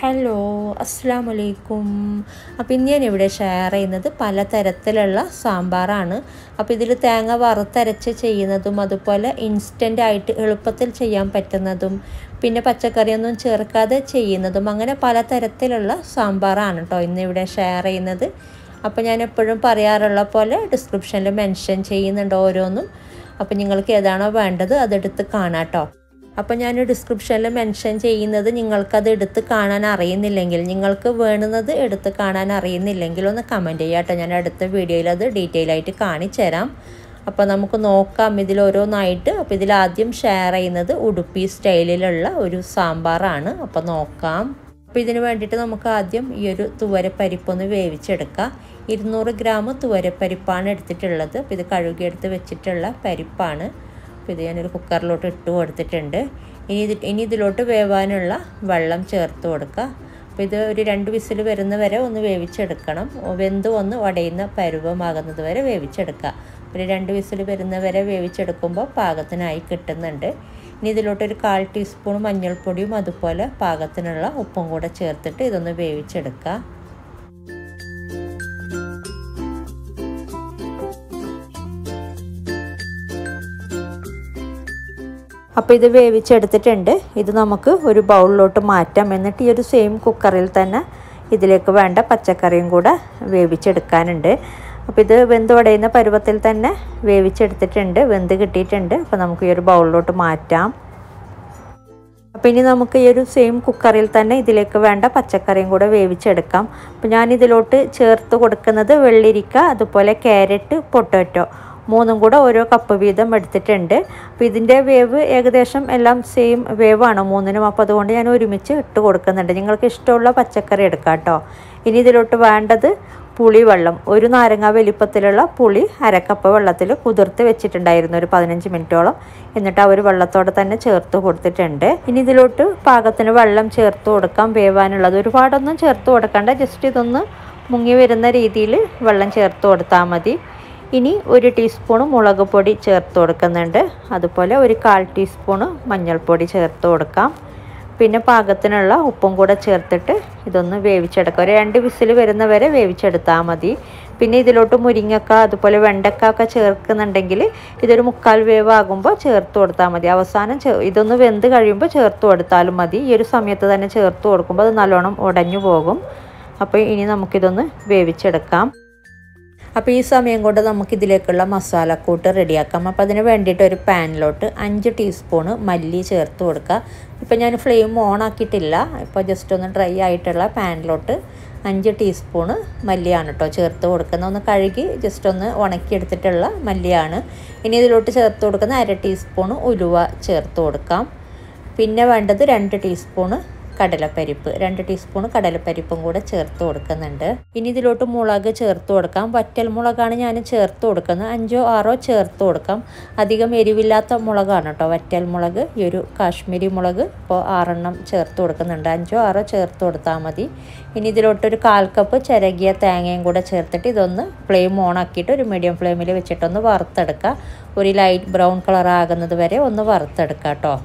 hello അസ്സാം വലൈക്കും അപ്പോൾ ഇന്ന് ഞാനിവിടെ ഷെയർ ചെയ്യുന്നത് പലതരത്തിലുള്ള സാമ്പാറാണ് അപ്പോൾ ഇതിൽ തേങ്ങ വറുത്തരച്ച് ചെയ്യുന്നതും അതുപോലെ ഇൻസ്റ്റൻ്റ് ആയിട്ട് എളുപ്പത്തിൽ ചെയ്യാൻ പറ്റുന്നതും പിന്നെ പച്ചക്കറിയൊന്നും ചേർക്കാതെ ചെയ്യുന്നതും അങ്ങനെ പലതരത്തിലുള്ള സാമ്പാറാണ് കേട്ടോ ഇന്നിവിടെ ഷെയർ ചെയ്യുന്നത് അപ്പോൾ ഞാൻ എപ്പോഴും പറയാറുള്ള പോലെ ഡിസ്ക്രിപ്ഷനിൽ മെൻഷൻ ചെയ്യുന്നുണ്ട് ഓരോന്നും അപ്പോൾ നിങ്ങൾക്ക് ഏതാണോ വേണ്ടത് അതെടുത്ത് കാണാം കേട്ടോ അപ്പോൾ ഞാൻ ഡിസ്ക്രിപ്ഷനിൽ മെൻഷൻ ചെയ്യുന്നത് നിങ്ങൾക്കത് എടുത്ത് കാണാൻ അറിയുന്നില്ലെങ്കിൽ നിങ്ങൾക്ക് വേണ്ടുന്നത് എടുത്ത് കാണാൻ അറിയുന്നില്ലെങ്കിൽ ഒന്ന് കമൻറ്റ് ചെയ്യാം കേട്ടോ ഞാൻ അടുത്ത വീഡിയോയിൽ അത് ഡീറ്റെയിൽ ആയിട്ട് കാണിച്ചു തരാം അപ്പോൾ നമുക്ക് നോക്കാം ഇതിൽ ഓരോന്നായിട്ട് അപ്പോൾ ഇതിൽ ആദ്യം ഷെയർ ചെയ്യുന്നത് ഉടുപ്പി സ്റ്റൈലിലുള്ള ഒരു സാമ്പാറാണ് അപ്പോൾ നോക്കാം അപ്പോൾ ഇതിന് വേണ്ടിയിട്ട് നമുക്ക് ആദ്യം ഈ ഒരു തുവരപ്പരിപ്പൊന്ന് വേവിച്ചെടുക്കാം ഇരുന്നൂറ് ഗ്രാം തുവരപ്പരിപ്പാണ് എടുത്തിട്ടുള്ളത് അപ്പോൾ ഇത് കഴുകിയെടുത്ത് വെച്ചിട്ടുള്ള പരിപ്പാണ് അപ്പോൾ ഇത് ഞാനൊരു കുക്കറിലോട്ട് ഇട്ട് കൊടുത്തിട്ടുണ്ട് ഇനി ഇത് ഇനി ഇതിലോട്ട് വേവാനുള്ള വെള്ളം ചേർത്ത് കൊടുക്കുക അപ്പോൾ ഇത് ഒരു രണ്ട് വിസിൽ വരുന്ന വരെ ഒന്ന് വേവിച്ചെടുക്കണം വെന്ത് ഒന്ന് ഉടയുന്ന പരുവമാകുന്നത് വരെ വേവിച്ചെടുക്കുക ഒരു രണ്ട് വിസിൽ വരുന്ന വരെ വേവിച്ചെടുക്കുമ്പോൾ പാകത്തിനായി കിട്ടുന്നുണ്ട് ഇനി ഇതിലോട്ട് ഒരു കാൽ ടീസ്പൂൺ മഞ്ഞൾപ്പൊടിയും അതുപോലെ പാകത്തിനുള്ള ഉപ്പും കൂടെ ചേർത്തിട്ട് ഇതൊന്ന് വേവിച്ചെടുക്കുക അപ്പോൾ ഇത് വേവിച്ചെടുത്തിട്ടുണ്ട് ഇത് നമുക്ക് ഒരു ബൗളിലോട്ട് മാറ്റാം എന്നിട്ട് ഈ ഒരു സെയിം കുക്കറിൽ തന്നെ ഇതിലേക്ക് വേണ്ട പച്ചക്കറിയും കൂടെ വേവിച്ചെടുക്കാനുണ്ട് അപ്പോൾ ഇത് വെന്ത് ഉടയുന്ന പരുവത്തിൽ തന്നെ വേവിച്ചെടുത്തിട്ടുണ്ട് വെന്ത് കിട്ടിയിട്ടുണ്ട് അപ്പോൾ നമുക്ക് ഈ ഒരു ബൗളിലോട്ട് മാറ്റാം അപ്പോൾ ഇനി നമുക്ക് ഈ ഒരു സെയിം കുക്കറിൽ തന്നെ ഇതിലേക്ക് വേണ്ട പച്ചക്കറിയും കൂടെ വേവിച്ചെടുക്കാം അപ്പോൾ ഞാൻ ഇതിലോട്ട് ചേർത്ത് കൊടുക്കുന്നത് വെള്ളിരിക്ക അതുപോലെ ക്യാരറ്റ് പൊട്ടാറ്റോ മൂന്നും കൂടെ ഓരോ കപ്പ് വീതം എടുത്തിട്ടുണ്ട് അപ്പോൾ ഇതിൻ്റെ വേവ് ഏകദേശം എല്ലാം സെയിം വേവാണ് മൂന്നിനും അപ്പോൾ അതുകൊണ്ട് ഞാൻ ഒരുമിച്ച് ഇട്ട് കൊടുക്കുന്നുണ്ട് നിങ്ങൾക്ക് ഇഷ്ടമുള്ള പച്ചക്കറി എടുക്കാം കേട്ടോ ഇനി ഇതിലോട്ട് വേണ്ടത് പുളിവെള്ളം ഒരു നാരങ്ങ വലിപ്പത്തിലുള്ള പുളി അരക്കപ്പ് വെള്ളത്തിൽ കുതിർത്ത് വെച്ചിട്ടുണ്ടായിരുന്നു ഒരു പതിനഞ്ച് മിനിറ്റോളം എന്നിട്ട് ആ ഒരു വെള്ളത്തോടെ തന്നെ ചേർത്ത് കൊടുത്തിട്ടുണ്ട് ഇനി ഇതിലോട്ട് പാകത്തിന് വെള്ളം ചേർത്ത് കൊടുക്കാം വേവാനുള്ളത് ഒരുപാടൊന്നും ചേർത്ത് കൊടുക്കണ്ട ജസ്റ്റ് ഇതൊന്ന് മുങ്ങി വരുന്ന രീതിയിൽ വെള്ളം ചേർത്ത് കൊടുത്താൽ മതി ഇനി ഒരു ടീസ്പൂണ് മുളക് പൊടി ചേർത്ത് കൊടുക്കുന്നുണ്ട് അതുപോലെ ഒരു കാൽ ടീസ്പൂണ് മഞ്ഞൾപ്പൊടി ചേർത്ത് കൊടുക്കാം പിന്നെ പാകത്തിനുള്ള ഉപ്പും കൂടെ ചേർത്തിട്ട് ഇതൊന്ന് വേവിച്ചെടുക്കുക ഒരു രണ്ട് വിസിൽ വരുന്ന വരെ വേവിച്ചെടുത്താൽ മതി പിന്നെ ഇതിലോട്ട് മുരിങ്ങക്ക അതുപോലെ വെണ്ടക്ക ഒക്കെ ചേർക്കുന്നുണ്ടെങ്കിൽ ഇതൊരു മുക്കാൽ വേവ് ആകുമ്പോൾ ചേർത്ത് കൊടുത്താൽ മതി അവസാനം ഇതൊന്ന് വെന്ത് കഴിയുമ്പോൾ ചേർത്ത് കൊടുത്താലും മതി ഈ ഒരു സമയത്ത് തന്നെ ചേർത്ത് കൊടുക്കുമ്പോൾ അത് നല്ലോണം ഉടഞ്ഞു പോകും അപ്പോൾ ഇനി നമുക്കിതൊന്ന് വേവിച്ചെടുക്കാം അപ്പോൾ ഈ സമയം കൊണ്ട് നമുക്ക് ഇതിലേക്കുള്ള മസാലക്കൂട്ട് റെഡിയാക്കാം അപ്പോൾ അതിന് വേണ്ടിയിട്ട് ഒരു പാനിലോട്ട് അഞ്ച് ടീസ്പൂണ് മല്ലി ചേർത്ത് കൊടുക്കുക ഇപ്പോൾ ഞാൻ ഫ്ലെയിം ഓൺ ആക്കിയിട്ടില്ല ഇപ്പോൾ ജസ്റ്റ് ഒന്ന് ഡ്രൈ ആയിട്ടുള്ള പാനിലോട്ട് അഞ്ച് ടീസ്പൂണ് മല്ലിയാണ് കേട്ടോ ചേർത്ത് കൊടുക്കുന്നത് ഒന്ന് കഴുകി ജസ്റ്റ് ഒന്ന് ഉണക്കിയെടുത്തിട്ടുള്ള മല്ലിയാണ് ഇനി ഇതിലോട്ട് ചേർത്ത് കൊടുക്കുന്ന അര ടീസ്പൂണ് ഉലുവ ചേർത്ത് കൊടുക്കാം പിന്നെ വേണ്ടത് രണ്ട് ടീസ്പൂണ് കടലപ്പരിപ്പ് രണ്ട് ടീസ്പൂൺ കടലപ്പരിപ്പും കൂടെ ചേർത്ത് കൊടുക്കുന്നുണ്ട് ഇനി ഇതിലോട്ട് മുളക് ചേർത്ത് കൊടുക്കാം വറ്റൽ മുളകാണ് ഞാൻ ചേർത്ത് കൊടുക്കുന്നത് അഞ്ചോ ആറോ ചേർത്ത് കൊടുക്കാം അധികം എരിവില്ലാത്ത മുളകാണ് കേട്ടോ വറ്റൽ മുളക് ഈ ഒരു കാശ്മീരി മുളക് ഇപ്പോൾ ആറെണ്ണം ചേർത്ത് കൊടുക്കുന്നുണ്ട് അഞ്ചോ ആറോ ചേർത്ത് കൊടുത്താൽ മതി ഇനി ഇതിലോട്ട് ഒരു കാൽ കപ്പ് ചിരകിയ തേങ്ങയും കൂടെ ചേർത്തിട്ട് ഇതൊന്ന് ഫ്ലെയിം ഓൺ ആക്കിയിട്ട് ഒരു മീഡിയം ഫ്ലെയിമിൽ വെച്ചിട്ടൊന്ന് വറുത്തെടുക്കുക ഒരു ലൈറ്റ് ബ്രൗൺ കളർ ആകുന്നത് വരെ ഒന്ന് വറുത്തെടുക്കുക കേട്ടോ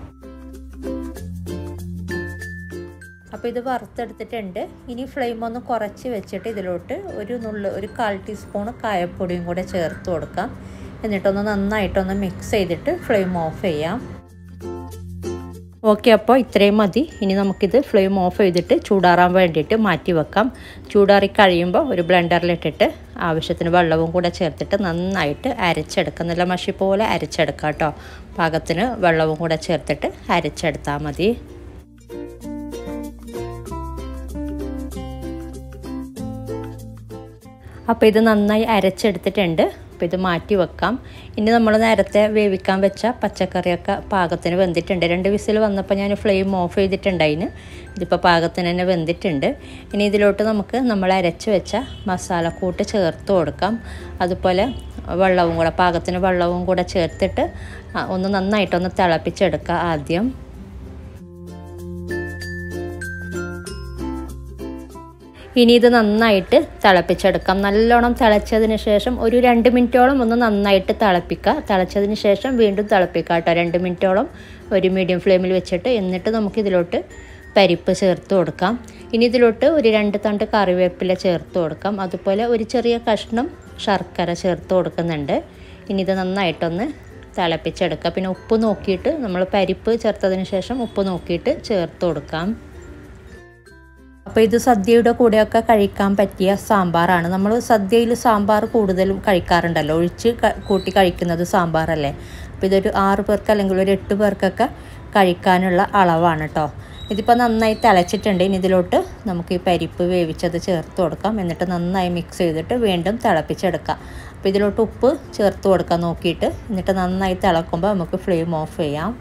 അപ്പോൾ ഇത് വറുത്തെടുത്തിട്ടുണ്ട് ഇനി ഫ്ലെയിം ഒന്ന് കുറച്ച് വെച്ചിട്ട് ഇതിലോട്ട് ഒരു നുള്ളു ഒരു കാൽ ടീസ്പൂൺ കായപ്പൊടിയും കൂടെ ചേർത്ത് കൊടുക്കാം എന്നിട്ടൊന്ന് നന്നായിട്ടൊന്ന് മിക്സ് ചെയ്തിട്ട് ഫ്ലെയിം ഓഫ് ചെയ്യാം ഓക്കെ അപ്പോൾ ഇത്രയും മതി ഇനി നമുക്കിത് ഫ്ലെയിം ഓഫ് ചെയ്തിട്ട് ചൂടാറാൻ വേണ്ടിയിട്ട് മാറ്റി വെക്കാം ചൂടാറി കഴിയുമ്പോൾ ഒരു ബ്ലെൻഡറിലിട്ടിട്ട് ആവശ്യത്തിന് വെള്ളവും കൂടെ ചേർത്തിട്ട് നന്നായിട്ട് അരച്ചെടുക്കാം നല്ല മഷി പോലെ അരച്ചെടുക്കാം കേട്ടോ പാകത്തിന് വെള്ളവും കൂടെ ചേർത്തിട്ട് അരച്ചെടുത്താൽ മതി അപ്പോൾ ഇത് നന്നായി അരച്ചെടുത്തിട്ടുണ്ട് അപ്പോൾ ഇത് മാറ്റി വെക്കാം ഇനി നമ്മൾ നേരത്തെ വേവിക്കാൻ വെച്ച പച്ചക്കറിയൊക്കെ പാകത്തിന് വെന്തിട്ടുണ്ട് രണ്ട് വിസിൽ വന്നപ്പോൾ ഞാൻ ഫ്ലെയിം ഓഫ് ചെയ്തിട്ടുണ്ടായിന് ഇതിപ്പോൾ പാകത്തിന് തന്നെ വെന്തിട്ടുണ്ട് ഇനി ഇതിലോട്ട് നമുക്ക് നമ്മൾ അരച്ച് വെച്ച മസാലക്കൂട്ട് ചേർത്ത് കൊടുക്കാം അതുപോലെ വെള്ളവും കൂടെ പാകത്തിന് വെള്ളവും കൂടെ ചേർത്തിട്ട് ഒന്ന് നന്നായിട്ടൊന്ന് തിളപ്പിച്ചെടുക്കുക ആദ്യം ഇനി ഇത് നന്നായിട്ട് തിളപ്പിച്ചെടുക്കാം നല്ലോണം തിളച്ചതിന് ശേഷം ഒരു രണ്ട് മിനിറ്റോളം ഒന്ന് നന്നായിട്ട് തിളപ്പിക്കുക തിളച്ചതിന് ശേഷം വീണ്ടും തിളപ്പിക്കുക കേട്ടോ രണ്ട് മിനിറ്റോളം ഒരു മീഡിയം ഫ്ലെയിമിൽ വെച്ചിട്ട് എന്നിട്ട് നമുക്ക് ഇതിലോട്ട് പരിപ്പ് ചേർത്ത് കൊടുക്കാം ഇനി ഇതിലോട്ട് ഒരു രണ്ട് തണ്ട് കറിവേപ്പില ചേർത്ത് കൊടുക്കാം അതുപോലെ ഒരു ചെറിയ കഷ്ണം ശർക്കര ചേർത്ത് കൊടുക്കുന്നുണ്ട് ഇനി ഇത് നന്നായിട്ടൊന്ന് തിളപ്പിച്ചെടുക്കുക പിന്നെ ഉപ്പ് നോക്കിയിട്ട് നമ്മൾ പരിപ്പ് ചേർത്തതിന് ശേഷം ഉപ്പ് നോക്കിയിട്ട് ചേർത്ത് കൊടുക്കാം അപ്പോൾ ഇത് സദ്യയുടെ കൂടെയൊക്കെ കഴിക്കാൻ പറ്റിയ സാമ്പാറാണ് നമ്മൾ സദ്യയിൽ സാമ്പാർ കൂടുതലും കഴിക്കാറുണ്ടല്ലോ ഒഴിച്ച് കൂട്ടി കഴിക്കുന്നത് സാമ്പാറല്ലേ അപ്പോൾ ഇതൊരു ആറ് പേർക്ക് അല്ലെങ്കിൽ ഒരു എട്ട് പേർക്കൊക്കെ കഴിക്കാനുള്ള അളവാണ് കേട്ടോ ഇതിപ്പോൾ നന്നായി തിളച്ചിട്ടുണ്ട് ഇനി ഇതിലോട്ട് നമുക്ക് ഈ പരിപ്പ് വേവിച്ചത് ചേർത്ത് കൊടുക്കാം എന്നിട്ട് നന്നായി മിക്സ് ചെയ്തിട്ട് വീണ്ടും തിളപ്പിച്ചെടുക്കാം അപ്പോൾ ഇതിലോട്ട് ഉപ്പ് ചേർത്ത് കൊടുക്കാൻ നോക്കിയിട്ട് എന്നിട്ട് നന്നായി തിളക്കുമ്പോൾ നമുക്ക് ഫ്ലെയിം ഓഫ് ചെയ്യാം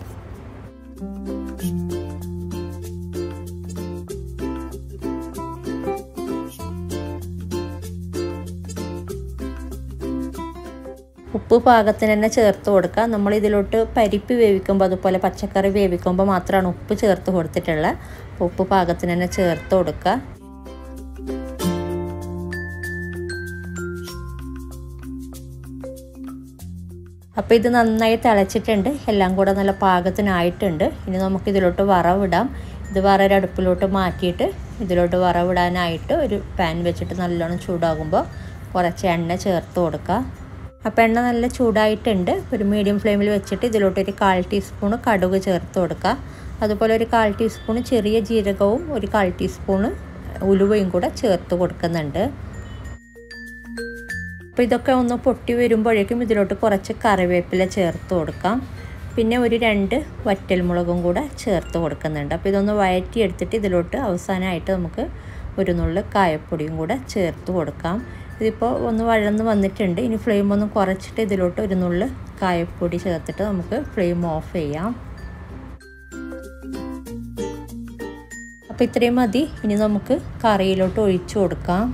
ഉപ്പ് പാകത്തിന് തന്നെ ചേർത്ത് കൊടുക്കുക നമ്മൾ ഇതിലോട്ട് പരിപ്പ് വേവിക്കുമ്പോൾ അതുപോലെ പച്ചക്കറി വേവിക്കുമ്പോൾ മാത്രമാണ് ഉപ്പ് ചേർത്ത് കൊടുത്തിട്ടുള്ളത് ഉപ്പ് പാകത്തിന് തന്നെ ചേർത്ത് കൊടുക്കുക അപ്പോൾ ഇത് നന്നായി തിളച്ചിട്ടുണ്ട് എല്ലാം കൂടെ നല്ല പാകത്തിനായിട്ടുണ്ട് ഇനി നമുക്ക് ഇതിലോട്ട് വറവിടാം ഇത് വേറെ അടുപ്പിലോട്ട് മാറ്റിയിട്ട് ഇതിലോട്ട് വറവിടാനായിട്ട് ഒരു പാൻ വെച്ചിട്ട് നല്ലോണം ചൂടാകുമ്പോൾ കുറച്ച് എണ്ണ ചേർത്ത് കൊടുക്കുക അപ്പോൾ എണ്ണ നല്ല ചൂടായിട്ടുണ്ട് ഒരു മീഡിയം ഫ്ലെയിമിൽ വെച്ചിട്ട് ഇതിലോട്ട് ഒരു കാൽ ടീസ്പൂണ് കടുക് ചേർത്ത് കൊടുക്കുക അതുപോലെ ഒരു കാൽ ടീസ്പൂണ് ചെറിയ ജീരകവും ഒരു കാൽ ടീസ്പൂണ് ഉലുവയും കൂടെ ചേർത്ത് കൊടുക്കുന്നുണ്ട് അപ്പോൾ ഇതൊക്കെ ഒന്ന് പൊട്ടി വരുമ്പോഴേക്കും ഇതിലോട്ട് കുറച്ച് കറിവേപ്പില ചേർത്ത് കൊടുക്കാം പിന്നെ ഒരു രണ്ട് വറ്റൽമുളകും കൂടെ ചേർത്ത് കൊടുക്കുന്നുണ്ട് അപ്പോൾ ഇതൊന്ന് വഴറ്റി എടുത്തിട്ട് ഇതിലോട്ട് അവസാനമായിട്ട് നമുക്ക് ഒരു നുള്ളു കായപ്പൊടിയും കൂടെ ചേർത്ത് കൊടുക്കാം ഇതിപ്പോൾ ഒന്ന് വഴന്ന് വന്നിട്ടുണ്ട് ഇനി ഫ്ലെയിം ഒന്ന് കുറച്ചിട്ട് ഇതിലോട്ട് ഒരു നുള്ളു കായപ്പൊടി ചേർത്തിട്ട് നമുക്ക് ഫ്ലെയിം ഓഫ് ചെയ്യാം അപ്പോൾ ഇത്രയും മതി ഇനി നമുക്ക് കറിയിലോട്ട് ഒഴിച്ചു കൊടുക്കാം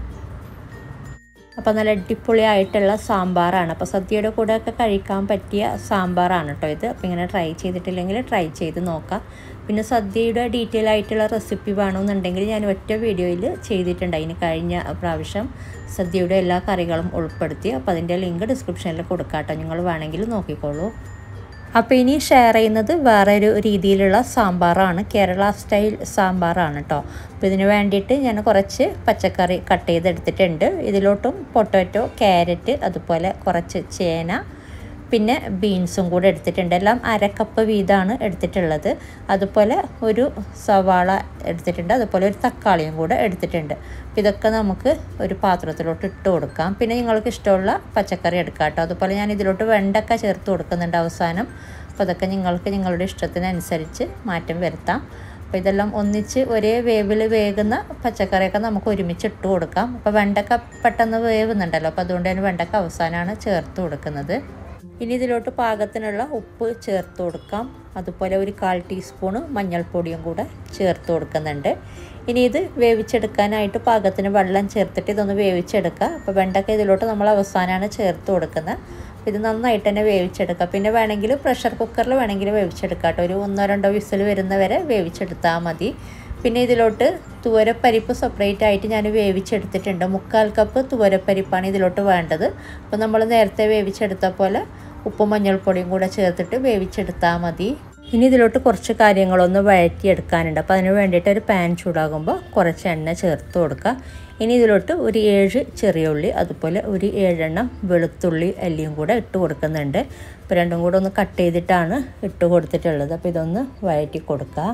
അപ്പോൾ നല്ല അടിപൊളിയായിട്ടുള്ള സാമ്പാറാണ് അപ്പോൾ സദ്യയുടെ കൂടെയൊക്കെ കഴിക്കാൻ പറ്റിയ സാമ്പാറാണ് കേട്ടോ ഇത് അപ്പോൾ ഇങ്ങനെ ട്രൈ ചെയ്തിട്ടില്ലെങ്കിൽ ട്രൈ ചെയ്ത് നോക്കാം പിന്നെ സദ്യയുടെ ഡീറ്റെയിൽ ആയിട്ടുള്ള റെസിപ്പി വേണമെന്നുണ്ടെങ്കിൽ ഞാൻ ഒറ്റ വീഡിയോയിൽ ചെയ്തിട്ടുണ്ട് അതിന് കഴിഞ്ഞ പ്രാവശ്യം സദ്യയുടെ എല്ലാ കറികളും ഉൾപ്പെടുത്തി അപ്പോൾ അതിൻ്റെ ലിങ്ക് ഡിസ്ക്രിപ്ഷനിൽ കൊടുക്കാം കേട്ടോ നിങ്ങൾ വേണമെങ്കിൽ നോക്കിക്കോളൂ അപ്പോൾ ഇനി ഷെയർ ചെയ്യുന്നത് വേറൊരു രീതിയിലുള്ള സാമ്പാറാണ് കേരള സ്റ്റൈൽ സാമ്പാറാണ് കേട്ടോ അപ്പോൾ ഇതിന് വേണ്ടിയിട്ട് ഞാൻ കുറച്ച് പച്ചക്കറി കട്ട് ചെയ്തെടുത്തിട്ടുണ്ട് ഇതിലോട്ടും പൊട്ടാറ്റോ ക്യാരറ്റ് അതുപോലെ കുറച്ച് ചേന പിന്നെ ബീൻസും കൂടെ എടുത്തിട്ടുണ്ട് എല്ലാം അരക്കപ്പ് വീതമാണ് എടുത്തിട്ടുള്ളത് അതുപോലെ ഒരു സവാള എടുത്തിട്ടുണ്ട് അതുപോലെ ഒരു തക്കാളിയും കൂടെ എടുത്തിട്ടുണ്ട് അപ്പോൾ ഇതൊക്കെ നമുക്ക് ഒരു പാത്രത്തിലോട്ട് ഇട്ട് കൊടുക്കാം പിന്നെ നിങ്ങൾക്ക് ഇഷ്ടമുള്ള പച്ചക്കറി എടുക്കാം കേട്ടോ അതുപോലെ ഞാൻ ഇതിലോട്ട് വെണ്ടക്ക ചേർത്ത് കൊടുക്കുന്നുണ്ട് അവസാനം അപ്പോൾ അതൊക്കെ നിങ്ങൾക്ക് നിങ്ങളുടെ ഇഷ്ടത്തിനനുസരിച്ച് മാറ്റം വരുത്താം അപ്പോൾ ഇതെല്ലാം ഒന്നിച്ച് ഒരേ വേവിൽ വേകുന്ന പച്ചക്കറിയൊക്കെ നമുക്ക് ഒരുമിച്ച് ഇട്ട് കൊടുക്കാം അപ്പോൾ വെണ്ടക്ക പെട്ടെന്ന് വേവുന്നുണ്ടല്ലോ അപ്പോൾ അതുകൊണ്ട് തന്നെ വെണ്ടക്ക അവസാനമാണ് ചേർത്ത് കൊടുക്കുന്നത് ഇനി ഇതിലോട്ട് പാകത്തിനുള്ള ഉപ്പ് ചേർത്ത് കൊടുക്കാം അതുപോലെ ഒരു കാൽ ടീസ്പൂണ് മഞ്ഞൾപ്പൊടിയും കൂടെ ചേർത്ത് കൊടുക്കുന്നുണ്ട് ഇനി ഇത് വേവിച്ചെടുക്കാനായിട്ട് പാകത്തിന് വെള്ളം ചേർത്തിട്ട് ഇതൊന്ന് വേവിച്ചെടുക്കുക അപ്പോൾ വെണ്ടക്ക ഇതിലോട്ട് നമ്മൾ അവസാനമാണ് ചേർത്ത് കൊടുക്കുന്നത് ഇത് നന്നായിട്ട് തന്നെ വേവിച്ചെടുക്കുക പിന്നെ വേണമെങ്കിൽ പ്രഷർ കുക്കറിൽ വേണമെങ്കിൽ വേവിച്ചെടുക്കാം കേട്ടോ ഒരു ഒന്നോ രണ്ടോ വിസിൽ വരുന്നവരെ വേവിച്ചെടുത്താൽ മതി പിന്നെ ഇതിലോട്ട് തുവരപ്പരിപ്പ് സെപ്പറേറ്റ് ആയിട്ട് ഞാൻ വേവിച്ചെടുത്തിട്ടുണ്ട് മുക്കാൽ കപ്പ് തുവരപ്പരിപ്പാണ് ഇതിലോട്ട് വേണ്ടത് അപ്പോൾ നമ്മൾ നേരത്തെ വേവിച്ചെടുത്ത പോലെ ഉപ്പും മഞ്ഞൾപ്പൊടിയും കൂടെ ചേർത്തിട്ട് വേവിച്ചെടുത്താൽ മതി ഇനി ഇതിലോട്ട് കുറച്ച് കാര്യങ്ങളൊന്ന് വഴറ്റിയെടുക്കാനുണ്ട് അപ്പോൾ അതിന് വേണ്ടിയിട്ട് ഒരു പാൻ ചൂടാകുമ്പോൾ കുറച്ച് എണ്ണ ചേർത്ത് കൊടുക്കുക ഇനി ഇതിലോട്ട് ഒരു ഏഴ് ചെറിയ ഉള്ളി അതുപോലെ ഒരു ഏഴെണ്ണം വെളുത്തുള്ളി അല്ലിയും കൂടെ ഇട്ട് കൊടുക്കുന്നുണ്ട് അപ്പോൾ രണ്ടും കൂടെ ഒന്ന് കട്ട് ചെയ്തിട്ടാണ് ഇട്ട് കൊടുത്തിട്ടുള്ളത് അപ്പോൾ ഇതൊന്ന് വഴറ്റി കൊടുക്കുക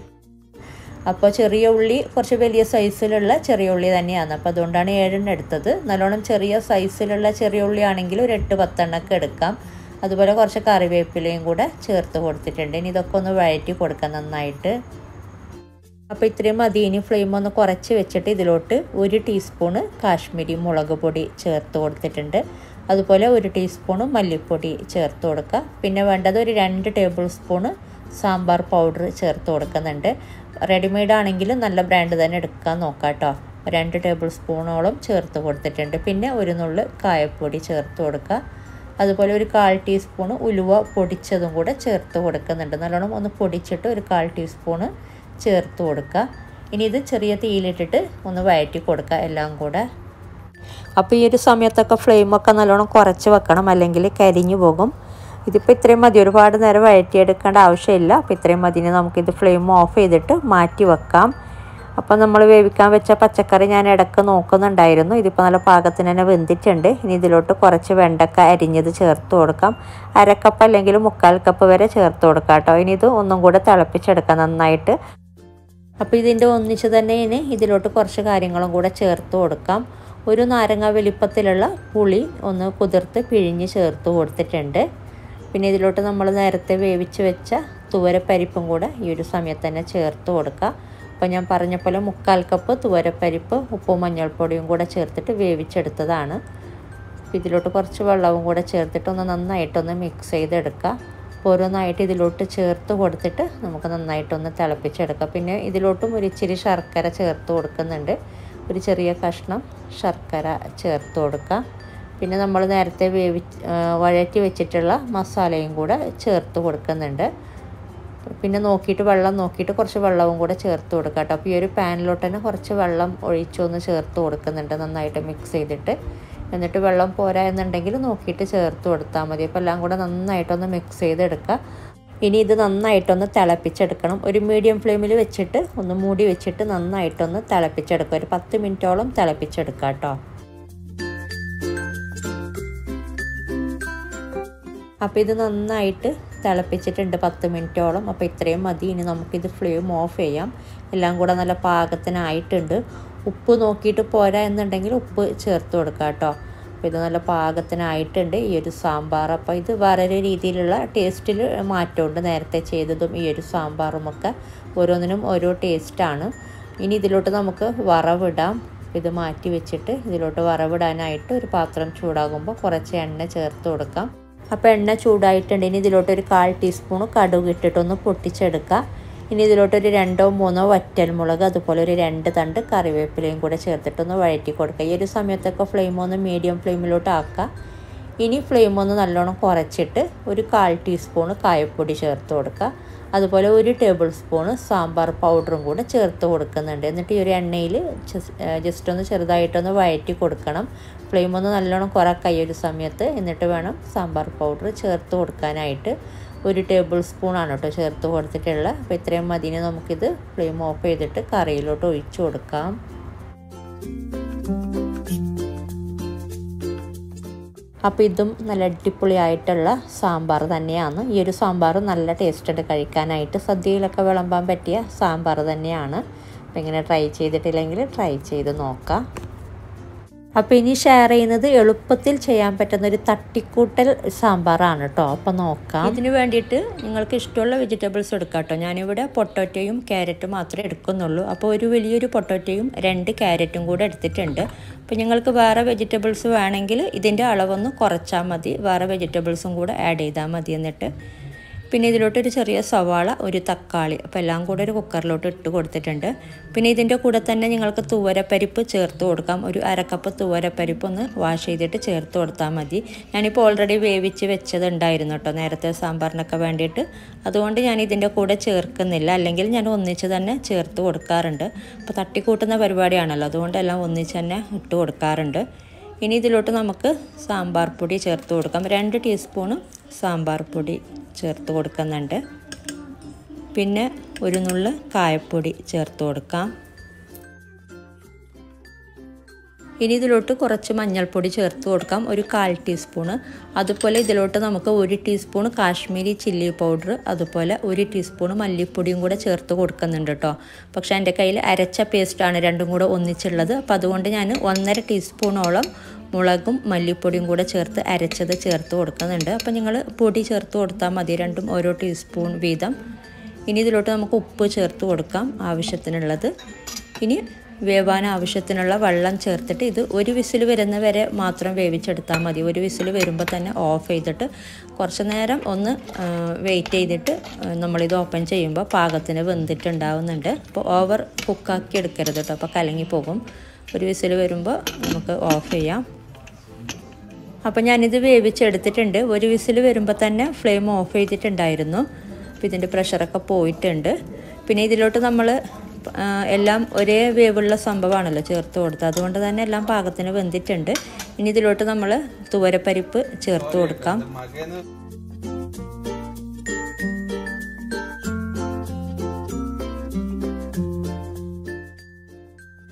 അപ്പോൾ ചെറിയ ഉള്ളി കുറച്ച് വലിയ സൈസിലുള്ള ചെറിയ ഉള്ളി തന്നെയാണ് അപ്പോൾ അതുകൊണ്ടാണ് ഏഴെണ്ണം എടുത്തത് നല്ലോണം ചെറിയ സൈസിലുള്ള ചെറിയ ഉള്ളി ആണെങ്കിൽ ഒരു എട്ട് പത്തെണ്ണമൊക്കെ എടുക്കാം അതുപോലെ കുറച്ച് കറിവേപ്പിലയും കൂടെ ചേർത്ത് കൊടുത്തിട്ടുണ്ട് ഇനി ഇതൊക്കെ ഒന്ന് വഴറ്റി കൊടുക്കാം നന്നായിട്ട് അപ്പോൾ ഇത്രയും മതി ഇനി ഫ്ലെയിം ഒന്ന് കുറച്ച് വെച്ചിട്ട് ഇതിലോട്ട് ഒരു ടീസ്പൂണ് കാശ്മീരി മുളക് പൊടി ചേർത്ത് കൊടുത്തിട്ടുണ്ട് അതുപോലെ ഒരു ടീസ്പൂണ് മല്ലിപ്പൊടി ചേർത്ത് കൊടുക്കുക പിന്നെ വേണ്ടത് ഒരു രണ്ട് ടേബിൾ സ്പൂണ് സാമ്പാർ പൗഡർ ചേർത്ത് കൊടുക്കുന്നുണ്ട് റെഡിമെയ്ഡ് ആണെങ്കിൽ നല്ല ബ്രാൻഡ് തന്നെ എടുക്കാൻ നോക്കാം കേട്ടോ രണ്ട് ടേബിൾ സ്പൂണോളം ചേർത്ത് കൊടുത്തിട്ടുണ്ട് പിന്നെ ഒരു നുള്ളു കായപ്പൊടി ചേർത്ത് കൊടുക്കുക അതുപോലെ ഒരു കാൽ ടീസ്പൂണ് ഉലുവ പൊടിച്ചതും കൂടെ ചേർത്ത് കൊടുക്കുന്നുണ്ട് നല്ലോണം ഒന്ന് പൊടിച്ചിട്ട് ഒരു കാൽ ടീസ്പൂണ് ചേർത്ത് കൊടുക്കുക ഇനി ഇത് ചെറിയ തീയിലിട്ടിട്ട് ഒന്ന് വഴറ്റി കൊടുക്കുക എല്ലാം കൂടെ അപ്പോൾ ഈ ഒരു സമയത്തൊക്കെ ഫ്ലെയിമൊക്കെ നല്ലോണം കുറച്ച് വെക്കണം അല്ലെങ്കിൽ കരിഞ്ഞു പോകും ഇതിപ്പോൾ ഇത്രയും മതി ഒരുപാട് നേരം വഴറ്റിയെടുക്കേണ്ട ആവശ്യമില്ല അപ്പോൾ ഇത്രയും മതി ഇനി നമുക്കിത് ഫ്ലെയിം ഓഫ് ചെയ്തിട്ട് മാറ്റി വെക്കാം അപ്പോൾ നമ്മൾ വേവിക്കാൻ വെച്ച പച്ചക്കറി ഞാൻ ഇടയ്ക്ക് നോക്കുന്നുണ്ടായിരുന്നു ഇതിപ്പോൾ നല്ല പാകത്തിന് തന്നെ വെന്തിട്ടുണ്ട് ഇനി ഇതിലോട്ട് കുറച്ച് വെണ്ടക്ക അരിഞ്ഞത് ചേർത്ത് കൊടുക്കാം അരക്കപ്പ് അല്ലെങ്കിൽ മുക്കാൽ കപ്പ് വരെ ചേർത്ത് കൊടുക്കാം കേട്ടോ ഇനി ഇത് ഒന്നും കൂടെ തിളപ്പിച്ചെടുക്കാം നന്നായിട്ട് അപ്പോൾ ഇതിൻ്റെ ഒന്നിച്ച് തന്നെ ഇനി ഇതിലോട്ട് കുറച്ച് കാര്യങ്ങളും കൂടെ ചേർത്ത് കൊടുക്കാം ഒരു നാരങ്ങ വലിപ്പത്തിലുള്ള പുളി ഒന്ന് കുതിർത്ത് പിഴിഞ്ഞ് ചേർത്ത് കൊടുത്തിട്ടുണ്ട് പിന്നെ ഇതിലോട്ട് നമ്മൾ നേരത്തെ വേവിച്ച് വെച്ച തുവരപ്പരിപ്പും കൂടെ ഈ ഒരു സമയത്ത് തന്നെ ചേർത്ത് കൊടുക്കുക അപ്പോൾ ഞാൻ പറഞ്ഞ പോലെ മുക്കാൽ കപ്പ് തുവരപ്പരിപ്പ് ഉപ്പും മഞ്ഞൾപ്പൊടിയും കൂടെ ചേർത്തിട്ട് വേവിച്ചെടുത്തതാണ് ഇതിലോട്ട് കുറച്ച് വെള്ളവും കൂടെ ചേർത്തിട്ട് ഒന്ന് നന്നായിട്ടൊന്ന് മിക്സ് ചെയ്തെടുക്കുക അപ്പോൾ ഓരോന്നായിട്ട് ഇതിലോട്ട് ചേർത്ത് കൊടുത്തിട്ട് നമുക്ക് നന്നായിട്ടൊന്ന് തിളപ്പിച്ചെടുക്കാം പിന്നെ ഇതിലോട്ടും ഒരു ഇച്ചിരി ശർക്കര ചേർത്ത് കൊടുക്കുന്നുണ്ട് ഒരു ചെറിയ കഷ്ണം ശർക്കര ചേർത്ത് കൊടുക്കുക പിന്നെ നമ്മൾ നേരത്തെ വേവി വഴറ്റി വെച്ചിട്ടുള്ള മസാലയും കൂടെ ചേർത്ത് കൊടുക്കുന്നുണ്ട് പിന്നെ നോക്കിയിട്ട് വെള്ളം നോക്കിയിട്ട് കുറച്ച് വെള്ളവും കൂടെ ചേർത്ത് കൊടുക്കുക കേട്ടോ അപ്പോൾ ഈ ഒരു പാനിലോട്ട് തന്നെ കുറച്ച് വെള്ളം ഒഴിച്ചൊന്ന് ചേർത്ത് കൊടുക്കുന്നുണ്ട് നന്നായിട്ട് മിക്സ് ചെയ്തിട്ട് എന്നിട്ട് വെള്ളം പോരാ എന്നുണ്ടെങ്കിൽ നോക്കിയിട്ട് ചേർത്ത് കൊടുത്താൽ മതി അപ്പോൾ എല്ലാം കൂടെ നന്നായിട്ടൊന്ന് മിക്സ് ചെയ്തെടുക്കുക ഇനി ഇത് നന്നായിട്ടൊന്ന് തിളപ്പിച്ചെടുക്കണം ഒരു മീഡിയം ഫ്ലെയിമിൽ വെച്ചിട്ട് ഒന്ന് മൂടി വെച്ചിട്ട് നന്നായിട്ടൊന്ന് തിളപ്പിച്ചെടുക്കുക ഒരു പത്ത് മിനിറ്റോളം തിളപ്പിച്ചെടുക്കുക കേട്ടോ അപ്പോൾ ഇത് നന്നായിട്ട് തിളപ്പിച്ചിട്ടുണ്ട് പത്ത് മിനിറ്റോളം അപ്പോൾ ഇത്രയും മതി ഇനി നമുക്കിത് ഫ്ലെയിം ഓഫ് ചെയ്യാം എല്ലാം കൂടെ നല്ല പാകത്തിനായിട്ടുണ്ട് ഉപ്പ് നോക്കിയിട്ട് പോരാ എന്നുണ്ടെങ്കിൽ ഉപ്പ് ചേർത്ത് കൊടുക്കുക കേട്ടോ അപ്പോൾ ഇത് നല്ല പാകത്തിനായിട്ടുണ്ട് ഈ ഒരു സാമ്പാർ അപ്പോൾ ഇത് വേറൊരു രീതിയിലുള്ള ടേസ്റ്റിൽ മാറ്റമുണ്ട് നേരത്തെ ചെയ്തതും ഈ ഒരു സാമ്പാറുമൊക്കെ ഓരോന്നിനും ഓരോ ടേസ്റ്റാണ് ഇനി ഇതിലോട്ട് നമുക്ക് വറവിടാം ഇത് മാറ്റി വെച്ചിട്ട് ഇതിലോട്ട് വറവിടാനായിട്ട് ഒരു പാത്രം ചൂടാകുമ്പോൾ കുറച്ച് എണ്ണ ചേർത്ത് കൊടുക്കാം അപ്പോൾ എണ്ണ ചൂടായിട്ടുണ്ട് ഇനി ഇതിലോട്ട് ഒരു കാൽ ടീസ്പൂൺ കടുക് ഇട്ടിട്ടൊന്ന് പൊട്ടിച്ചെടുക്കുക ഇനി ഇതിലോട്ടൊരു രണ്ടോ മൂന്നോ വറ്റൽമുളക് അതുപോലെ ഒരു രണ്ട് തണ്ട് കറിവേപ്പിലയും കൂടെ ചേർത്തിട്ടൊന്ന് വഴറ്റി കൊടുക്കുക ഈ ഒരു സമയത്തൊക്കെ ഫ്ലെയിം ഒന്ന് മീഡിയം ഫ്ലെയിമിലോട്ട് ആക്കുക ഇനി ഫ്ലെയിം ഒന്ന് നല്ലോണം കുറച്ചിട്ട് ഒരു കാൽ ടീസ്പൂൺ കായപ്പൊടി ചേർത്ത് കൊടുക്കുക അതുപോലെ ഒരു ടേബിൾ സ്പൂൺ സാമ്പാർ പൗഡറും കൂടെ ചേർത്ത് കൊടുക്കുന്നുണ്ട് എന്നിട്ട് ഈ ഒരു എണ്ണയിൽ ജസ്റ്റ് ഒന്ന് ചെറുതായിട്ടൊന്ന് വഴറ്റി കൊടുക്കണം ഫ്ലെയിം ഒന്ന് നല്ലോണം കുറക്കുക ഈ ഒരു സമയത്ത് എന്നിട്ട് വേണം സാമ്പാർ പൗഡർ ചേർത്ത് കൊടുക്കാനായിട്ട് ഒരു ടേബിൾ സ്പൂണാണ് കേട്ടോ ചേർത്ത് കൊടുത്തിട്ടുള്ളത് അപ്പോൾ ഇത്രയും മതിന് നമുക്കിത് ഫ്ലെയിം ഓഫ് ചെയ്തിട്ട് കറിയിലോട്ട് ഒഴിച്ചു കൊടുക്കാം അപ്പോൾ ഇതും നല്ല അടിപൊളിയായിട്ടുള്ള സാമ്പാർ തന്നെയാണ് ഈ ഒരു സാമ്പാർ നല്ല ടേസ്റ്റ് ഉണ്ട് കഴിക്കാനായിട്ട് സദ്യയിലൊക്കെ വിളമ്പാൻ പറ്റിയ സാമ്പാർ തന്നെയാണ് അപ്പോൾ ഇങ്ങനെ ട്രൈ ചെയ്തിട്ടില്ലെങ്കിൽ ട്രൈ ചെയ്ത് നോക്കാം അപ്പോൾ ഇനി ഷെയർ ചെയ്യുന്നത് എളുപ്പത്തിൽ ചെയ്യാൻ പറ്റുന്ന ഒരു തട്ടിക്കൂട്ടൽ സാമ്പാറാണ് കേട്ടോ അപ്പോൾ നോക്കാം ഇതിന് വേണ്ടിയിട്ട് നിങ്ങൾക്ക് ഇഷ്ടമുള്ള വെജിറ്റബിൾസ് എടുക്കാം കേട്ടോ ഞാനിവിടെ പൊട്ടോറ്റയും ക്യാരറ്റും മാത്രമേ എടുക്കുന്നുള്ളൂ അപ്പോൾ ഒരു വലിയൊരു പൊട്ടോറ്റയും രണ്ട് ക്യാരറ്റും കൂടെ എടുത്തിട്ടുണ്ട് അപ്പോൾ നിങ്ങൾക്ക് വേറെ വെജിറ്റബിൾസ് വേണമെങ്കിൽ ഇതിൻ്റെ അളവൊന്ന് കുറച്ചാൽ മതി വേറെ വെജിറ്റബിൾസും കൂടെ ആഡ് ചെയ്താൽ മതി എന്നിട്ട് പിന്നെ ഇതിലോട്ട് ഒരു ചെറിയ സവാള ഒരു തക്കാളി അപ്പോൾ എല്ലാം കൂടെ ഒരു കുക്കറിലോട്ട് ഇട്ട് കൊടുത്തിട്ടുണ്ട് പിന്നെ ഇതിൻ്റെ കൂടെ തന്നെ നിങ്ങൾക്ക് തുവരപ്പരിപ്പ് ചേർത്ത് കൊടുക്കാം ഒരു അരക്കപ്പ് തുവരപ്പരിപ്പ് ഒന്ന് വാഷ് ചെയ്തിട്ട് ചേർത്ത് കൊടുത്താൽ മതി ഞാനിപ്പോൾ ഓൾറെഡി വേവിച്ച് വെച്ചതുണ്ടായിരുന്നു കേട്ടോ നേരത്തെ സാമ്പാറിനൊക്കെ വേണ്ടിയിട്ട് അതുകൊണ്ട് ഞാൻ ഇതിൻ്റെ കൂടെ ചേർക്കുന്നില്ല അല്ലെങ്കിൽ ഞാൻ ഒന്നിച്ച് തന്നെ ചേർത്ത് കൊടുക്കാറുണ്ട് അപ്പോൾ തട്ടിക്കൂട്ടുന്ന പരിപാടിയാണല്ലോ അതുകൊണ്ട് എല്ലാം ഒന്നിച്ച് തന്നെ ഇട്ട് കൊടുക്കാറുണ്ട് ഇനി ഇതിലോട്ട് നമുക്ക് സാമ്പാർ പൊടി ചേർത്ത് കൊടുക്കാം രണ്ട് ടീസ്പൂണ് സാമ്പാർ പൊടി ചേർത്ത് കൊടുക്കുന്നുണ്ട് പിന്നെ ഒരു നുള്ള് കായപ്പൊടി ചേർത്ത് കൊടുക്കാം ഇനി ഇതിലോട്ട് കുറച്ച് മഞ്ഞൾപ്പൊടി ചേർത്ത് കൊടുക്കാം ഒരു കാൽ ടീസ്പൂണ് അതുപോലെ ഇതിലോട്ട് നമുക്ക് ഒരു ടീസ്പൂൺ കാശ്മീരി ചില്ലി പൗഡർ അതുപോലെ ഒരു ടീസ്പൂൺ മല്ലിപ്പൊടിയും കൂടെ ചേർത്ത് കൊടുക്കുന്നുണ്ട് കേട്ടോ പക്ഷേ എൻ്റെ കയ്യിൽ അരച്ച പേസ്റ്റാണ് രണ്ടും കൂടെ ഒന്നിച്ചുള്ളത് അപ്പോൾ അതുകൊണ്ട് ഞാൻ ഒന്നര ടീസ്പൂണോളം മുളകും മല്ലിപ്പൊടിയും കൂടെ ചേർത്ത് അരച്ചത് ചേർത്ത് കൊടുക്കുന്നുണ്ട് അപ്പോൾ നിങ്ങൾ പൊടി ചേർത്ത് കൊടുത്താൽ മതി രണ്ടും ഓരോ ടീസ്പൂൺ വീതം ഇനി ഇതിലോട്ട് നമുക്ക് ഉപ്പ് ചേർത്ത് കൊടുക്കാം ആവശ്യത്തിനുള്ളത് ഇനി വേവാൻ ആവശ്യത്തിനുള്ള വെള്ളം ചേർത്തിട്ട് ഇത് ഒരു വിസിൽ വരുന്ന വരെ മാത്രം വേവിച്ചെടുത്താൽ മതി ഒരു വിസിൽ വരുമ്പോൾ തന്നെ ഓഫ് ചെയ്തിട്ട് കുറച്ച് നേരം ഒന്ന് വെയിറ്റ് ചെയ്തിട്ട് നമ്മളിത് ഓപ്പൺ ചെയ്യുമ്പോൾ പാകത്തിന് വെന്തിട്ടുണ്ടാവുന്നുണ്ട് അപ്പോൾ ഓവർ കുക്കാക്കി എടുക്കരുത് കേട്ടോ അപ്പോൾ കലങ്ങി പോകും ഒരു വിസിൽ വരുമ്പോൾ നമുക്ക് ഓഫ് ചെയ്യാം അപ്പോൾ ഞാനിത് വേവിച്ചെടുത്തിട്ടുണ്ട് ഒരു വിസിൽ വരുമ്പോൾ തന്നെ ഫ്ലെയിം ഓഫ് ചെയ്തിട്ടുണ്ടായിരുന്നു അപ്പോൾ ഇതിൻ്റെ പ്രഷറൊക്കെ പോയിട്ടുണ്ട് പിന്നെ ഇതിലോട്ട് നമ്മൾ എല്ലാം ഒരേ വേവുള്ള സംഭവമാണല്ലോ ചേർത്ത് കൊടുത്തത് അതുകൊണ്ട് തന്നെ എല്ലാം പാകത്തിന് വെന്തിട്ടുണ്ട് ഇനി ഇതിലോട്ട് നമ്മൾ തുവരപ്പരിപ്പ് ചേർത്ത് കൊടുക്കാം